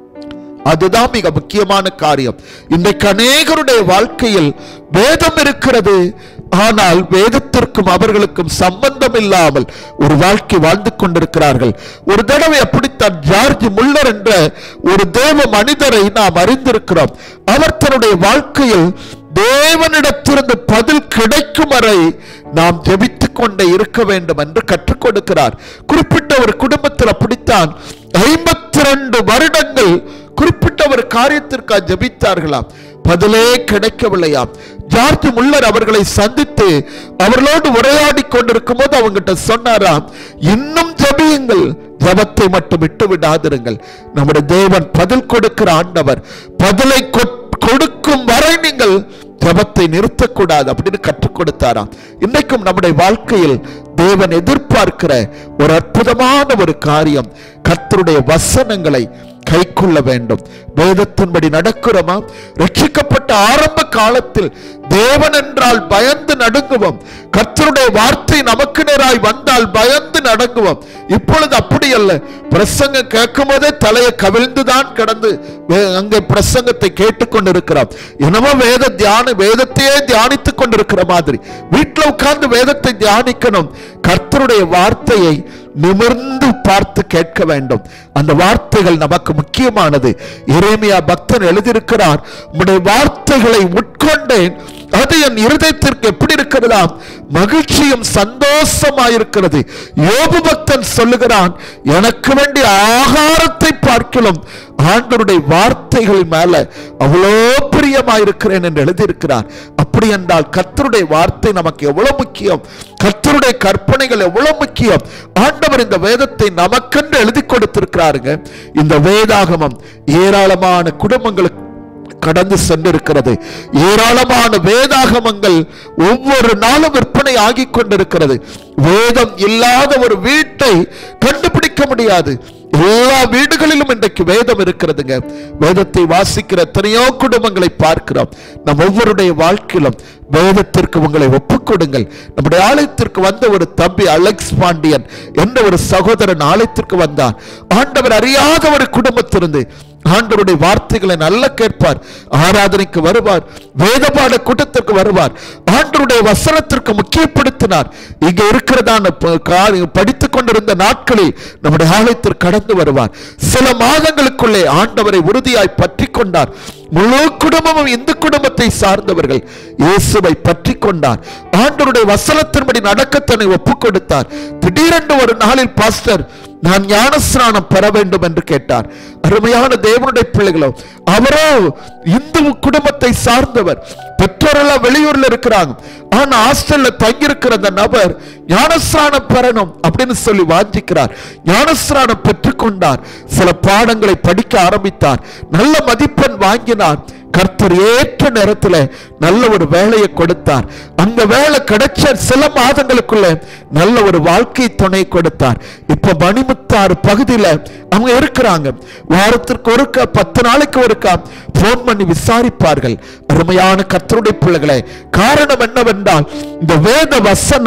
அதுதான் மிக முக்கியமான காரியம் இன்றைக்கு அநேகருடைய வாழ்க்கையில் வேதம் இருக்கிறது ஆனால் வேதத்திற்கும் அவர்களுக்கும் சம்பந்தம் இல்லாமல் ஒரு வாழ்க்கை வாழ்ந்து கொண்டிருக்கிறார்கள் ஒரு தடவை அப்படித்தான் ஜார்ஜ் முல்லர் என்ற ஒரு தேவ மனிதரை நாம் அறிந்திருக்கிறோம் அவர் தன்னுடைய வாழ்க்கையில் தேவனிடத்திலிருந்து பதில் கிடைக்கும் வரை நாம் ஜெபித்துக் கொண்டே இருக்க வேண்டும் என்று கற்றுக் கொடுக்கிறார் குறிப்பிட்ட ஒரு குடும்பத்தில் அப்படித்தான் ஐம்பத்தி ரெண்டு வருடங்கள் குறிப்பிட்ட ஒரு காரியத்திற்காக ஜெபித்தார்களாம் பதிலே கிடைக்கவில்லையாம் ஜார்ஜ் முல்லர் அவர்களை சந்தித்து அவர்களோடு உரையாடி கொண்டிருக்கும் போது அவங்கிட்ட சொன்னாராம் இன்னும் ஜெபியுங்கள் ஜபத்தை மட்டும் விட்டு விடாதிருங்கள் நம்முடைய தேவன் பதில் கொடுக்கிற ஆண்டவர் பதிலை கொ- கொடுக்கும் வரை நீங்கள் ஜபத்தை நிறுத்தக்கூடாது அப்படின்னு கற்றுக் கொடுத்தாராம் இன்றைக்கும் நம்முடைய வாழ்க்கையில் தேவன் எதிர்பார்க்கிற ஒரு அற்புதமான ஒரு காரியம் கர்த்தருடைய வசனங்களை கைக்கொள்ள வேண்டும் வேதத்தின்படி நடக்கிறோமா ரட்சிக்கப்பட்ட ஆரம்ப காலத்தில் தேவன் என்றால் பயந்து நடுங்குவோம் கர்த்தருடைய வார்த்தை நமக்கு நேராய் வந்தால் பயந்து நடுங்குவோம் இப்பொழுது அப்படி அல்ல பிரசங்கம் கேட்கும் போதே தலையை கவிழ்ந்துதான் கிடந்து வே- அங்கே பிரசங்கத்தை கேட்டுக்கொண்டிருக்கிறோம் என்னமோ வேத தியான வேதத்தையே தியானித்துக் கொண்டிருக்கிற மாதிரி வீட்டில் உட்கார்ந்து வேதத்தை தியானிக்கணும் கர்த்தருடைய வார்த்தையை நிமிர்ந்து பார்த்து கேட்க வேண்டும் அந்த வார்த்தைகள் நமக்கு முக்கியமானது எரேமியா பக்தன் எழுதியிருக்கிறார் உம்முடைய வார்த்தைகளை உட்கொண்டேன் அது என் இருதயத்திற்கு எப்படி இருக்கிறதாம் மகிழ்ச்சியும் சந்தோஷமாயிருக்கிறது யோபு பக்தன் சொல்லுகிறான் எனக்கு வேண்டிய ஆகாரத்தை பார்க்கலாம் ஆண்டவருடைய வார்த்தைகள் மேல அவ்வளோ பிரியமாயிருக்கிறேன் என்று எழுதியிருக்கிறார் அப்படி என்றால் கர்த்தருடைய வார்த்தை நமக்கு எவ்வளவு முக்கியம் கர்த்தருடைய கற்பனைகள் எவ்வளவு முக்கியம் ஆண்டவர் இந்த வேதத்தை நமக்கென்று எழுதி கொடுத்திருக்கிறாருங்க இந்த வேதாகமம் ஏராளமான குடும்பங்களுக்கு கடந்து சென்றிருக்கிறது ஏராளமான வேதாகமங்கள் ஒவ்வொரு நாளும் விற்பனை ஆகிக் கொண்டிருக்கிறது வேதம் இல்லாத ஒரு வீட்டை கண்டுபிடிக்க முடியாது எல்லா வீடுகளிலும் இன்றைக்கு வேதம் இருக்கிறதுங்க வேதத்தை வாசிக்கிற எத்தனையோ குடும்பங்களை பார்க்கிறோம் நம் ஒவ்வொருடைய வாழ்க்கையிலும் வேதத்திற்கு உங்களை ஒப்புக் கொடுங்கள் நம்முடைய ஆலயத்திற்கு வந்த ஒரு தம்பி அலெக்ஸ் பாண்டியன் என்ற ஒரு சகோதரன் ஆலயத்திற்கு வந்தார் ஆண்டவர் அறியாத ஒரு குடும்பத்திலிருந்து ஆண்டவருடைய வார்த்தைகளை நல்லா கேட்பார் ஆராதனைக்கு வருவார் வேதபாட கூட்டத்திற்கு வருவார் ஆண்டவருடைய வசனத்திற்கு முக்கியப்படுத்தினார் இங்க இருக்கிறதான ப- காரி- படித்துக் கொண்டிருந்த நாட்களில் நம்முடைய ஆலயத்திற்கு கடந்து வருவார் சில மாதங்களுக்குள்ளே ஆண்டவரை உறுதியாய் பற்றி கொண்டார் முழு குடும்பமும் இந்த குடும்பத்தை சார்ந்தவர்கள் இயேசுவை பற்றி கொண்டார் ஆண்டவருடைய வசனத்தின்படி நடக்க தன்னை ஒப்புக் கொடுத்தார் திடீரென்று ஒரு நாளில் பாஸ்டர் நான் ஞானஸ்நானம் பெற வேண்டும் என்று கேட்டார் அருமையான தேவனுடைய பிள்ளைகளோ அவரோ இந்து குடும்பத்தை சார்ந்தவர் பெற்றோரெல்லாம் வெளியூர்ல இருக்கிறாங்க ஆனா ஹாஸ்டல்ல தங்கியிருக்கிற அந்த நபர் ஞானஸ்நானம் பெறணும் அப்படின்னு சொல்லி வாஞ்சிக்கிறார் ஞானஸ்நானம் பெற்றுக்கொண்டார் சில பாடங்களை படிக்க ஆரம்பித்தார் நல்ல மதிப்பெண் வாங்கினார் கர்த்தர் ஏற்ற நேரத்துல நல்ல ஒரு வேலையை கொடுத்தார் அந்த வேலை கிடைச்ச சில மாதங்களுக்குள்ள நல்ல ஒரு வாழ்க்கை துணை கொடுத்தார் இப்ப மணிமுத்தாறு பகுதியில அவங்க இருக்கிறாங்க வாரத்திற்கு ஒருக்கா பத்து நாளைக்கு ஒருக்கா போன் பண்ணி விசாரிப்பார்கள் அருமையான கர்த்தருடைய பிள்ளைகளே காரணம் என்னவென்றால் இந்த வேத வசனம்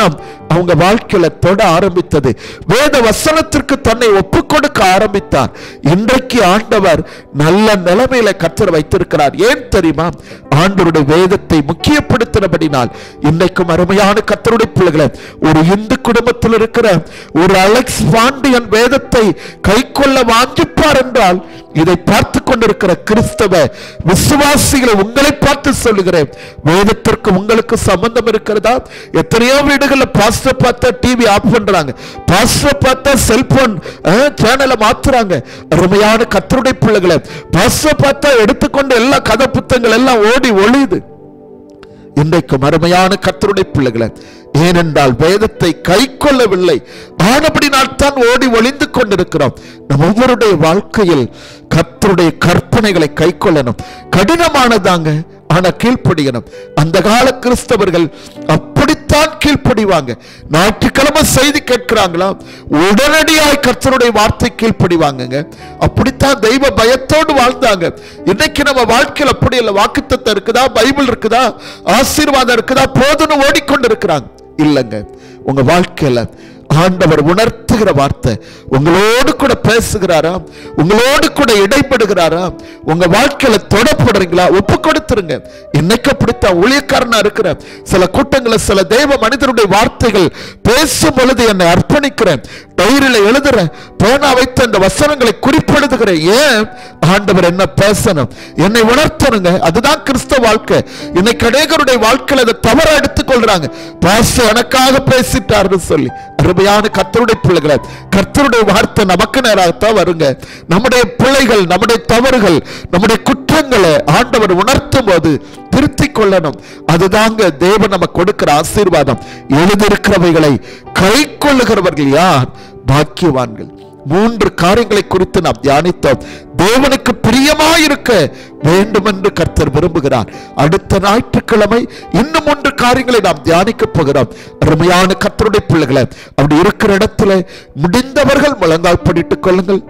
அவங்க வாழ்க்கையில தொட ஆரம்பித்தது வேத வசனத்திற்கு தன்னை ஒப்பு கொடுக்க ஆரம்பித்தார் இன்றைக்கு ஆண்டவர் நல்ல நிலைமையில கத்தர் வைத்திருக்கிறார் ஏன் தெரியுமா ஆண்டவருடைய வேதத்தை முக்கியப்படுத்தினபடினால் இன்றைக்கும் அருமையான கத்தருடைய பிள்ளைகளை ஒரு இந்து குடும்பத்தில் இருக்கிற ஒரு அலெக்ஸ் பாண்டியன் வேதத்தை கைக்கொள்ள வாங்கிப்பார் என்றால் இதை பார்த்து கொண்டிருக்கிற கிறிஸ்தவ விசுவாசிகளை உங்களை பார்த்து சொல்லுகிறேன் வேதத்திற்கு உங்களுக்கு சம்பந்தம் இருக்கிறதா எத்தனையோ வீடுகளில் பாஸ்டர் பார்த்தா டிவி ஆஃப் பண்றாங்க பாஸ்டர் பார்த்தா செல்போன் சேனலை மாத்துறாங்க அருமையான கத்தருடைய பிள்ளைகளை பாஸ்டர் பார்த்தா எடுத்துக்கொண்டு எல்லா கதை புத்தகங்கள் எல்லாம் ஓடி ஒளியுது இன்றைக்கும் அருமையான கத்தருடைய பிள்ளைகளை ஏனென்றால் வேதத்தை கை கொள்ளவில்லை ஆனபடினால் தான் ஓடி ஒளிந்து கொண்டிருக்கிறோம் நம் ஒவ்வொருடைய வாழ்க்கையில் கத்தருடைய கற்பனைகளை கை கொள்ளணும் கடினமானதாங்க ஆனா கீழ்ப்படியணும் அந்த கால கிறிஸ்தவர்கள் அப்படித்தான் கீழ்ப்படிவாங்க ஞாயிற்றுக்கிழமை செய்தி கேட்கிறாங்களா உடனடியாய் கர்த்தருடைய வார்த்தை கீழ்ப்படிவாங்கங்க அப்படித்தான் தெய்வ பயத்தோடு வாழ்ந்தாங்க இன்னைக்கு நம்ம வாழ்க்கையில் அப்படி இல்லை வாக்குத்தத்தம் இருக்குதா பைபிள் இருக்குதா ஆசீர்வாதம் இருக்குதா போதுன்னு ஓடிக்கொண்டு இருக்கிறாங்க இல்லைங்க உங்க வாழ்க்கையில ஆண்டவர் உணர்த்துகிற வார்த்தை உங்களோடு கூட பேசுகிறாரா உங்களோடு கூட இடைப்படுகிறாரா உங்க வாழ்க்கையில தொடப்படுறீங்களா ஒப்பு கொடுத்துருங்க இன்னைக்கு அப்படித்தான் ஊழியக்காரனா இருக்கிற சில கூட்டங்களில் சில தெய்வ மனிதருடைய வார்த்தைகள் பேசும் பொழுது என்னை அர்ப்பணிக்கிறேன் டைரியில எழுதுறேன் பேனா வைத்து அந்த வசனங்களை குறிப்பெழுதுகிறேன் ஏன் ஆண்டவர் என்ன பேசணும் என்னை உணர்த்தணுங்க அதுதான் கிறிஸ்தவ வாழ்க்கை இன்னைக்கு அநேகருடைய வாழ்க்கையில அதை தவறா எடுத்துக்கொள்றாங்க பாச எனக்காக பேசிட்டாருன்னு சொல்லி அருமையான கர்த்தருடைய பிள்ளைகளை கர்த்தருடைய வார்த்தை நமக்கு நேராகத்தான் வருங்க நம்முடைய பிள்ளைகள் நம்முடைய தவறுகள் நம்முடைய குற்றங்களை ஆண்டவர் உணர்த்தும் போது திருத்திக் கொள்ளணும் அதுதாங்க தேவன் நமக்கு கொடுக்கிற ஆசீர்வாதம் எழுதியிருக்கிறவைகளை கை கொள்ளுகிறவர்கள் யார் பாக்கியவான்கள் மூன்று காரியங்களை குறித்து நாம் தியானித்தோம் தேவனுக்கு பிரியமாயிருக்க வேண்டும் என்று கர்த்தர் விரும்புகிறார் அடுத்த ஞாயிற்றுக்கிழமை இன்னும் மூன்று காரியங்களை நாம் தியானிக்க போகிறோம் அருமையான கர்த்தருடைய பிள்ளைகளை அப்படி இருக்கிற இடத்துல முடிந்தவர்கள் முழங்கால் படிட்டுக் கொள்ளுங்கள்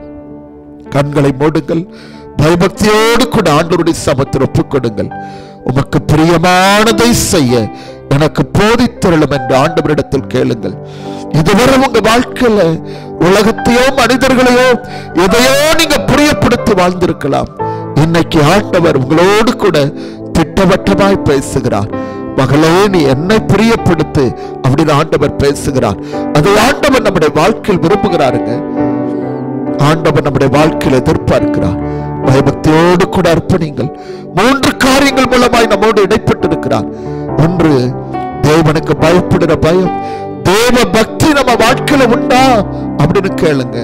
கண்களை மூடுங்கள் பயபக்தியோடு கூட ஆண்டவருடைய சமத்தில் ஒப்புக் கொடுங்கள் உமக்கு பிரியமானதை செய்ய எனக்கு போதித்தருளும் என்று ஆண்டவரிடத்தில் கேளுங்கள் இதுவரை உங்க வாழ்க்கையில உலகத்தையோ மனிதர்களையோ எதையோ நீங்க பிரியப்படுத்தி வாழ்ந்திருக்கலாம் இன்னைக்கு ஆண்டவர் உங்களோடு கூட திட்டவட்டமாய் பேசுகிறார் மகளே நீ என்னை பிரியப்படுத்து அப்படின்னு ஆண்டவர் பேசுகிறார் அதை ஆண்டவர் நம்முடைய வாழ்க்கையில் விரும்புகிறாருங்க ஆண்டவர் நம்முடைய வாழ்க்கையில் எதிர்பார்க்கிறார் பயபக்தியோடு கூட அர்ப்பணிங்கள் மூன்று காரியங்கள் மூலமாய் நம்மோடு இடைப்பட்டிருக்கிறார் ஒன்று தேவனுக்கு பயப்படுற பயம் தேவ பக்தி நம்ம வாழ்க்கையில உண்டா அப்படின்னு கேளுங்க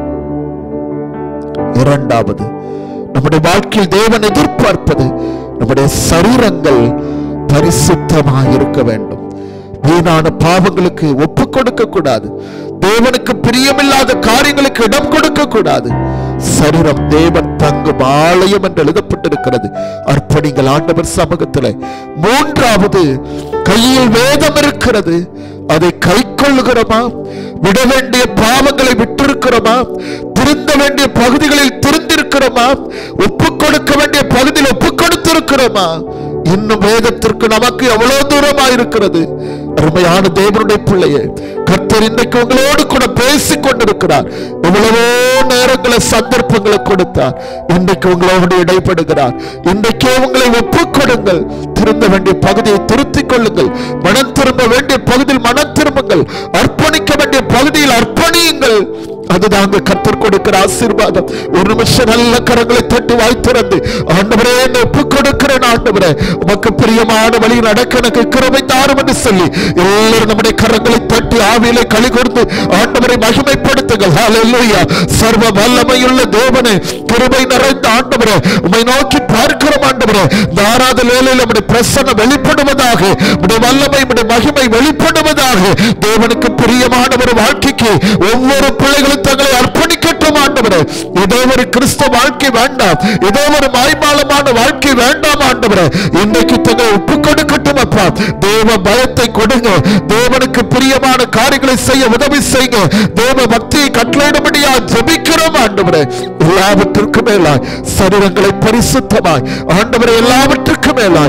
இரண்டாவது நம்முடைய வாழ்க்கையில் தேவன் எதிர்பார்ப்பது நம்முடைய சரீரங்கள் பரிசுத்தமாக இருக்க வேண்டும் வீணான பாவங்களுக்கு ஒப்பு கொடுக்க கூடாது தேவனுக்கு பிரியமில்லாத காரியங்களுக்கு இடம் கொடுக்க கூடாது சரீரம் தேவன் தங்கும் ஆலயம் என்று எழுதப்பட்டிருக்கிறது அர்ப்பணிங்கள் ஆண்டவர் சமூகத்தில் மூன்றாவது கையில் வேதம் இருக்கிறது அதை கை கொள்ளுகிறோமா விட வேண்டிய பாவங்களை விட்டிருக்கிறோமா திருந்த வேண்டிய பகுதிகளில் திருந்திருக்கிறோமா ஒப்பு கொடுக்க வேண்டிய பகுதியில் ஒப்பு கொடுத்திருக்கிறோமா இன்னும் வேதத்திற்கு நமக்கு எவ்வளவு தூரமா இருக்கிறது அருமையான தேவனுடைய பிள்ளையே கர்த்தர் இன்றைக்கு உங்களோடு கூட பேசிக் கொண்டிருக்கிறார் எவ்வளவோ நேரங்களை சந்தர்ப்பங்களை கொடுத்தார் இன்றைக்கு உங்களோடு இடைப்படுகிறார் இன்றைக்கே உங்களை ஒப்புக் கொடுங்கள் திருந்த வேண்டிய பகுதியை திருத்திக் கொள்ளுங்கள் மனம் திரும்ப வேண்டிய பகுதியில் மனம் திரும்புங்கள் அர்ப்பணிக்க வேண்டிய பகுதியில் அர்ப்பணியுங்கள் அதுதாங்க கத்தர் கொடுக்கிற ஆசீர்வாதம் ஒரு நிமிஷம் நல்ல கரங்களை தட்டி வாய் திறந்து ஆண்டவரே என்னை ஒப்புக் கொடுக்கிறேன் ஆண்டவரே உமக்கு பிரியமான வழி நடக்க எனக்கு கிருபை தாரும் என்று சொல்லி எல்லாரும் நம்முடைய கரங்களை தட்டி ஆவியிலே களி கொடுத்து ஆண்டவரை மகிமைப்படுத்துங்கள் ஹalleluya சர்வ வல்லமையுள்ள தேவனே கிருபை நிறைந்த ஆண்டவரே உம்மை நோக்கி பார்க்கிறோம் ஆண்டவரே இந்த ஆராத வேளையில் நம்முடைய பிரசன்னம் வெளிப்படுவதாக உடைய வல்லமை உடைய மகிமை வெளிப்படுவதாக தேவனுக்கு பிரியமான ஒரு வாழ்க்கைக்கு ஒவ்வொரு பிள்ளைகளும் தங்களை அர்ப்பணிக்கட்டும் ஆண்டவரே ஏதோ ஒரு கிறிஸ்தவ வாழ்க்கை வேண்டாம் ஏதோ ஒரு மாய்மாலமான வாழ்க்கை வேண்டாம் ஆண்டவரே இன்றைக்கு தங்களை ஒப்பு கொடுக்கட்டும் அப்பா தேவ பயத்தை கொடுங்க தேவனுக்கு பிரியமான காரியங்களை செய்ய உதவி செய்யுங்க தேவ பக்தியை கட்டளையிடும்படியா ஜெபிக்கிறோம் ஆண்டவரே எல்லாவற்றிற்கும் மேலாய் சரீரங்களை பரிசுத்தமாய் ஆண்டவரை எல்லாவற்றுக்கும் மேலாய்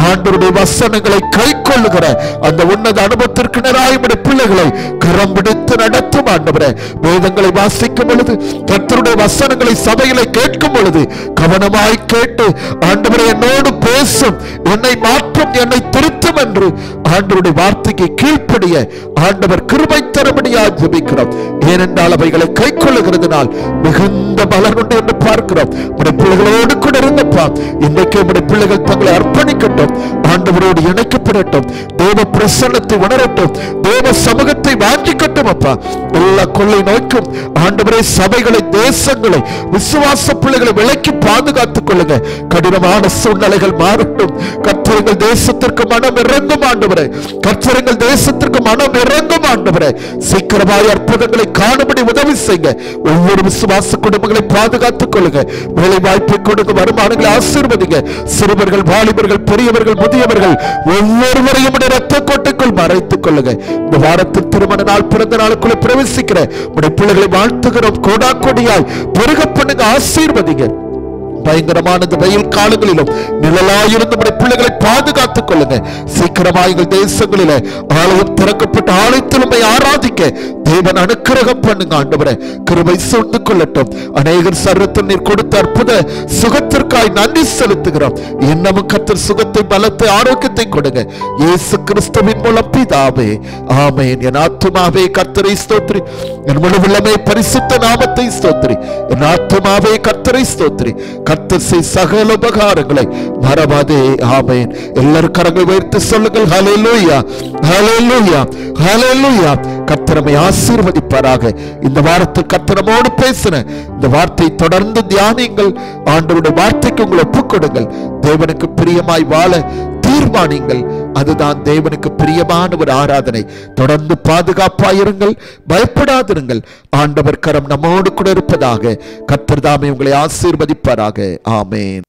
ஆண்டவருடைய வசனங்களை கை கொள்ளுகிற அந்த உன்னத அனுபவத்திற்கு நேராயுடைய பிள்ளைகளை கரம் பிடித்து நடத்தும் ஆண்டவரே வேதங்களை வாசிக்கும் பொழுது கர்த்தருடைய வசனங்களை சபையில கேட்கும் பொழுது கவனமாய் கேட்டு ஆண்டவரை என்னோடு பேசும் என்னை மாற்றும் என்னை திருத்தும் என்று ஆண்டவருடைய வார்த்தைக்கு கீழ்ப்படிய ஆண்டவர் கிருபை தரபடியாக ஜெபிக்கிறோம் ஏனென்றால் அவைகளை கை கொள்ளுகிறதுனால் மிகுந்த பலன் உண்டு என்று பார்க்கிறோம் உடைய பிள்ளைகளோடு கூட இருந்தப்பா இன்றைக்கு உடைய பிள்ளைகள் தங்களை அர்ப்பணிக்கட்டும் ஆண்டவரோடு இணைக்கப்படட்டும் தேவ பிரசன்னத்தை உணரட்டும் தேவ சமூகத்தை வாஞ்சிக்கட்டும் அப்பா எல்லா கொள்ளை நோய்க்கும் ஆண்டவரே சபைகளை தேசங்களை விசுவாச பிள்ளைகளை விலக்கி பாதுகாத்துக் கொள்ளுங்க கடினமான சூழ்நிலைகள் மாறட்டும் கர்த்தரங்கள் தேசத்திற்கு மனம் இறங்கும் ஆண்டவரே கர்த்தரங்கள் தேசத்திற்கு மனம் இறங்கும் ஆண்டவரே சீக்கிரமாய் அற்புதங்களை காணும்படி உதவி செய்யுங்க ஒவ்வொரு விசுவாச குடும்பங்களை பாதுகாத்துக் கொள்ளுங்க வேலை வாய்ப்பை கொடுங்க வருமானங்களை ஆசீர்வதிங்க சிறுவர்கள் வாலிபர்கள் பெரியவர்கள் முதியவர்கள் ஒவ்வொருவரையும் உடைய ரத்த கோட்டைக்குள் மறைத்துக் கொள்ளுங்க இந்த வாரத்தில் திருமண நாள் பிறந்த நாளுக்குள்ள பிரவேசிக்கிற உடைய பிள்ளைகளை வாழ்த்துகிறோம் கோடா கொடியாய் பெருக பண்ணுங்க ஆசீர்வதிங்க பயங்கரமான இந்த வெயில் காலங்களிலும் நிழலாயிருந்து நம்முடைய பிள்ளைகளை பாதுகாத்துக் கொள்ளுங்க சீக்கிரமா எங்கள் தேசங்களில ஆலயம் திறக்கப்பட்ட ஆலயத்தில் உம்மை ஆராதிக்க தேவன் அனுக்கிரகம் பண்ணுங்க ஆண்டவரே கிருபை சூழ்ந்து கொள்ளட்டும் அநேகர் சர்வத்தில் நீர் கொடுத்த அற்புத சுகத்திற்காய் நன்றி செலுத்துகிறோம் இன்னமும் கத்தர் சுகத்தை பலத்தை ஆரோக்கியத்தை கொடுங்க இயேசு கிறிஸ்துவின் மூலம் பிதாவே ஆமென் என் ஆத்துமாவே கர்த்தரை ஸ்தோத்ரி என் முழுவில்லமே பரிசுத்த நாமத்தை ஸ்தோத்ரி என் ஆத்துமாவே கர்த்தரை ஸ்தோத்ரி கர்த்தர் செய் சகல உபகாரங்களை மறவாதே ஆமென் எல்லாரும் கரங்களை உயர்த்தி சொல்லுங்கள் ஹalleluya ஹalleluya ஹalleluya கர்த்தரமை ஆசீர்வதிப்பாராக இந்த வாரத்தில் கர்த்தரமோடு பேசின இந்த வார்த்தை தொடர்ந்து தியானியுங்கள் ஆண்டவருடைய வார்த்தைக்கு உங்களை ஒப்புக் கொடுங்கள் தேவனுக்கு பிரியமாய் வாழ தீர்மானிங்கள் அதுதான் தேவனுக்கு பிரியமான ஒரு ஆராதனை தொடர்ந்து பாதுகாப்பாயிருங்கள் பயப்படாதிருங்கள் ஆண்டவர் கரம் நம்மோடு கூட இருப்பதாக கர்த்தர் தாமே உங்களை ஆசீர்வதிப்பாராக ஆமென்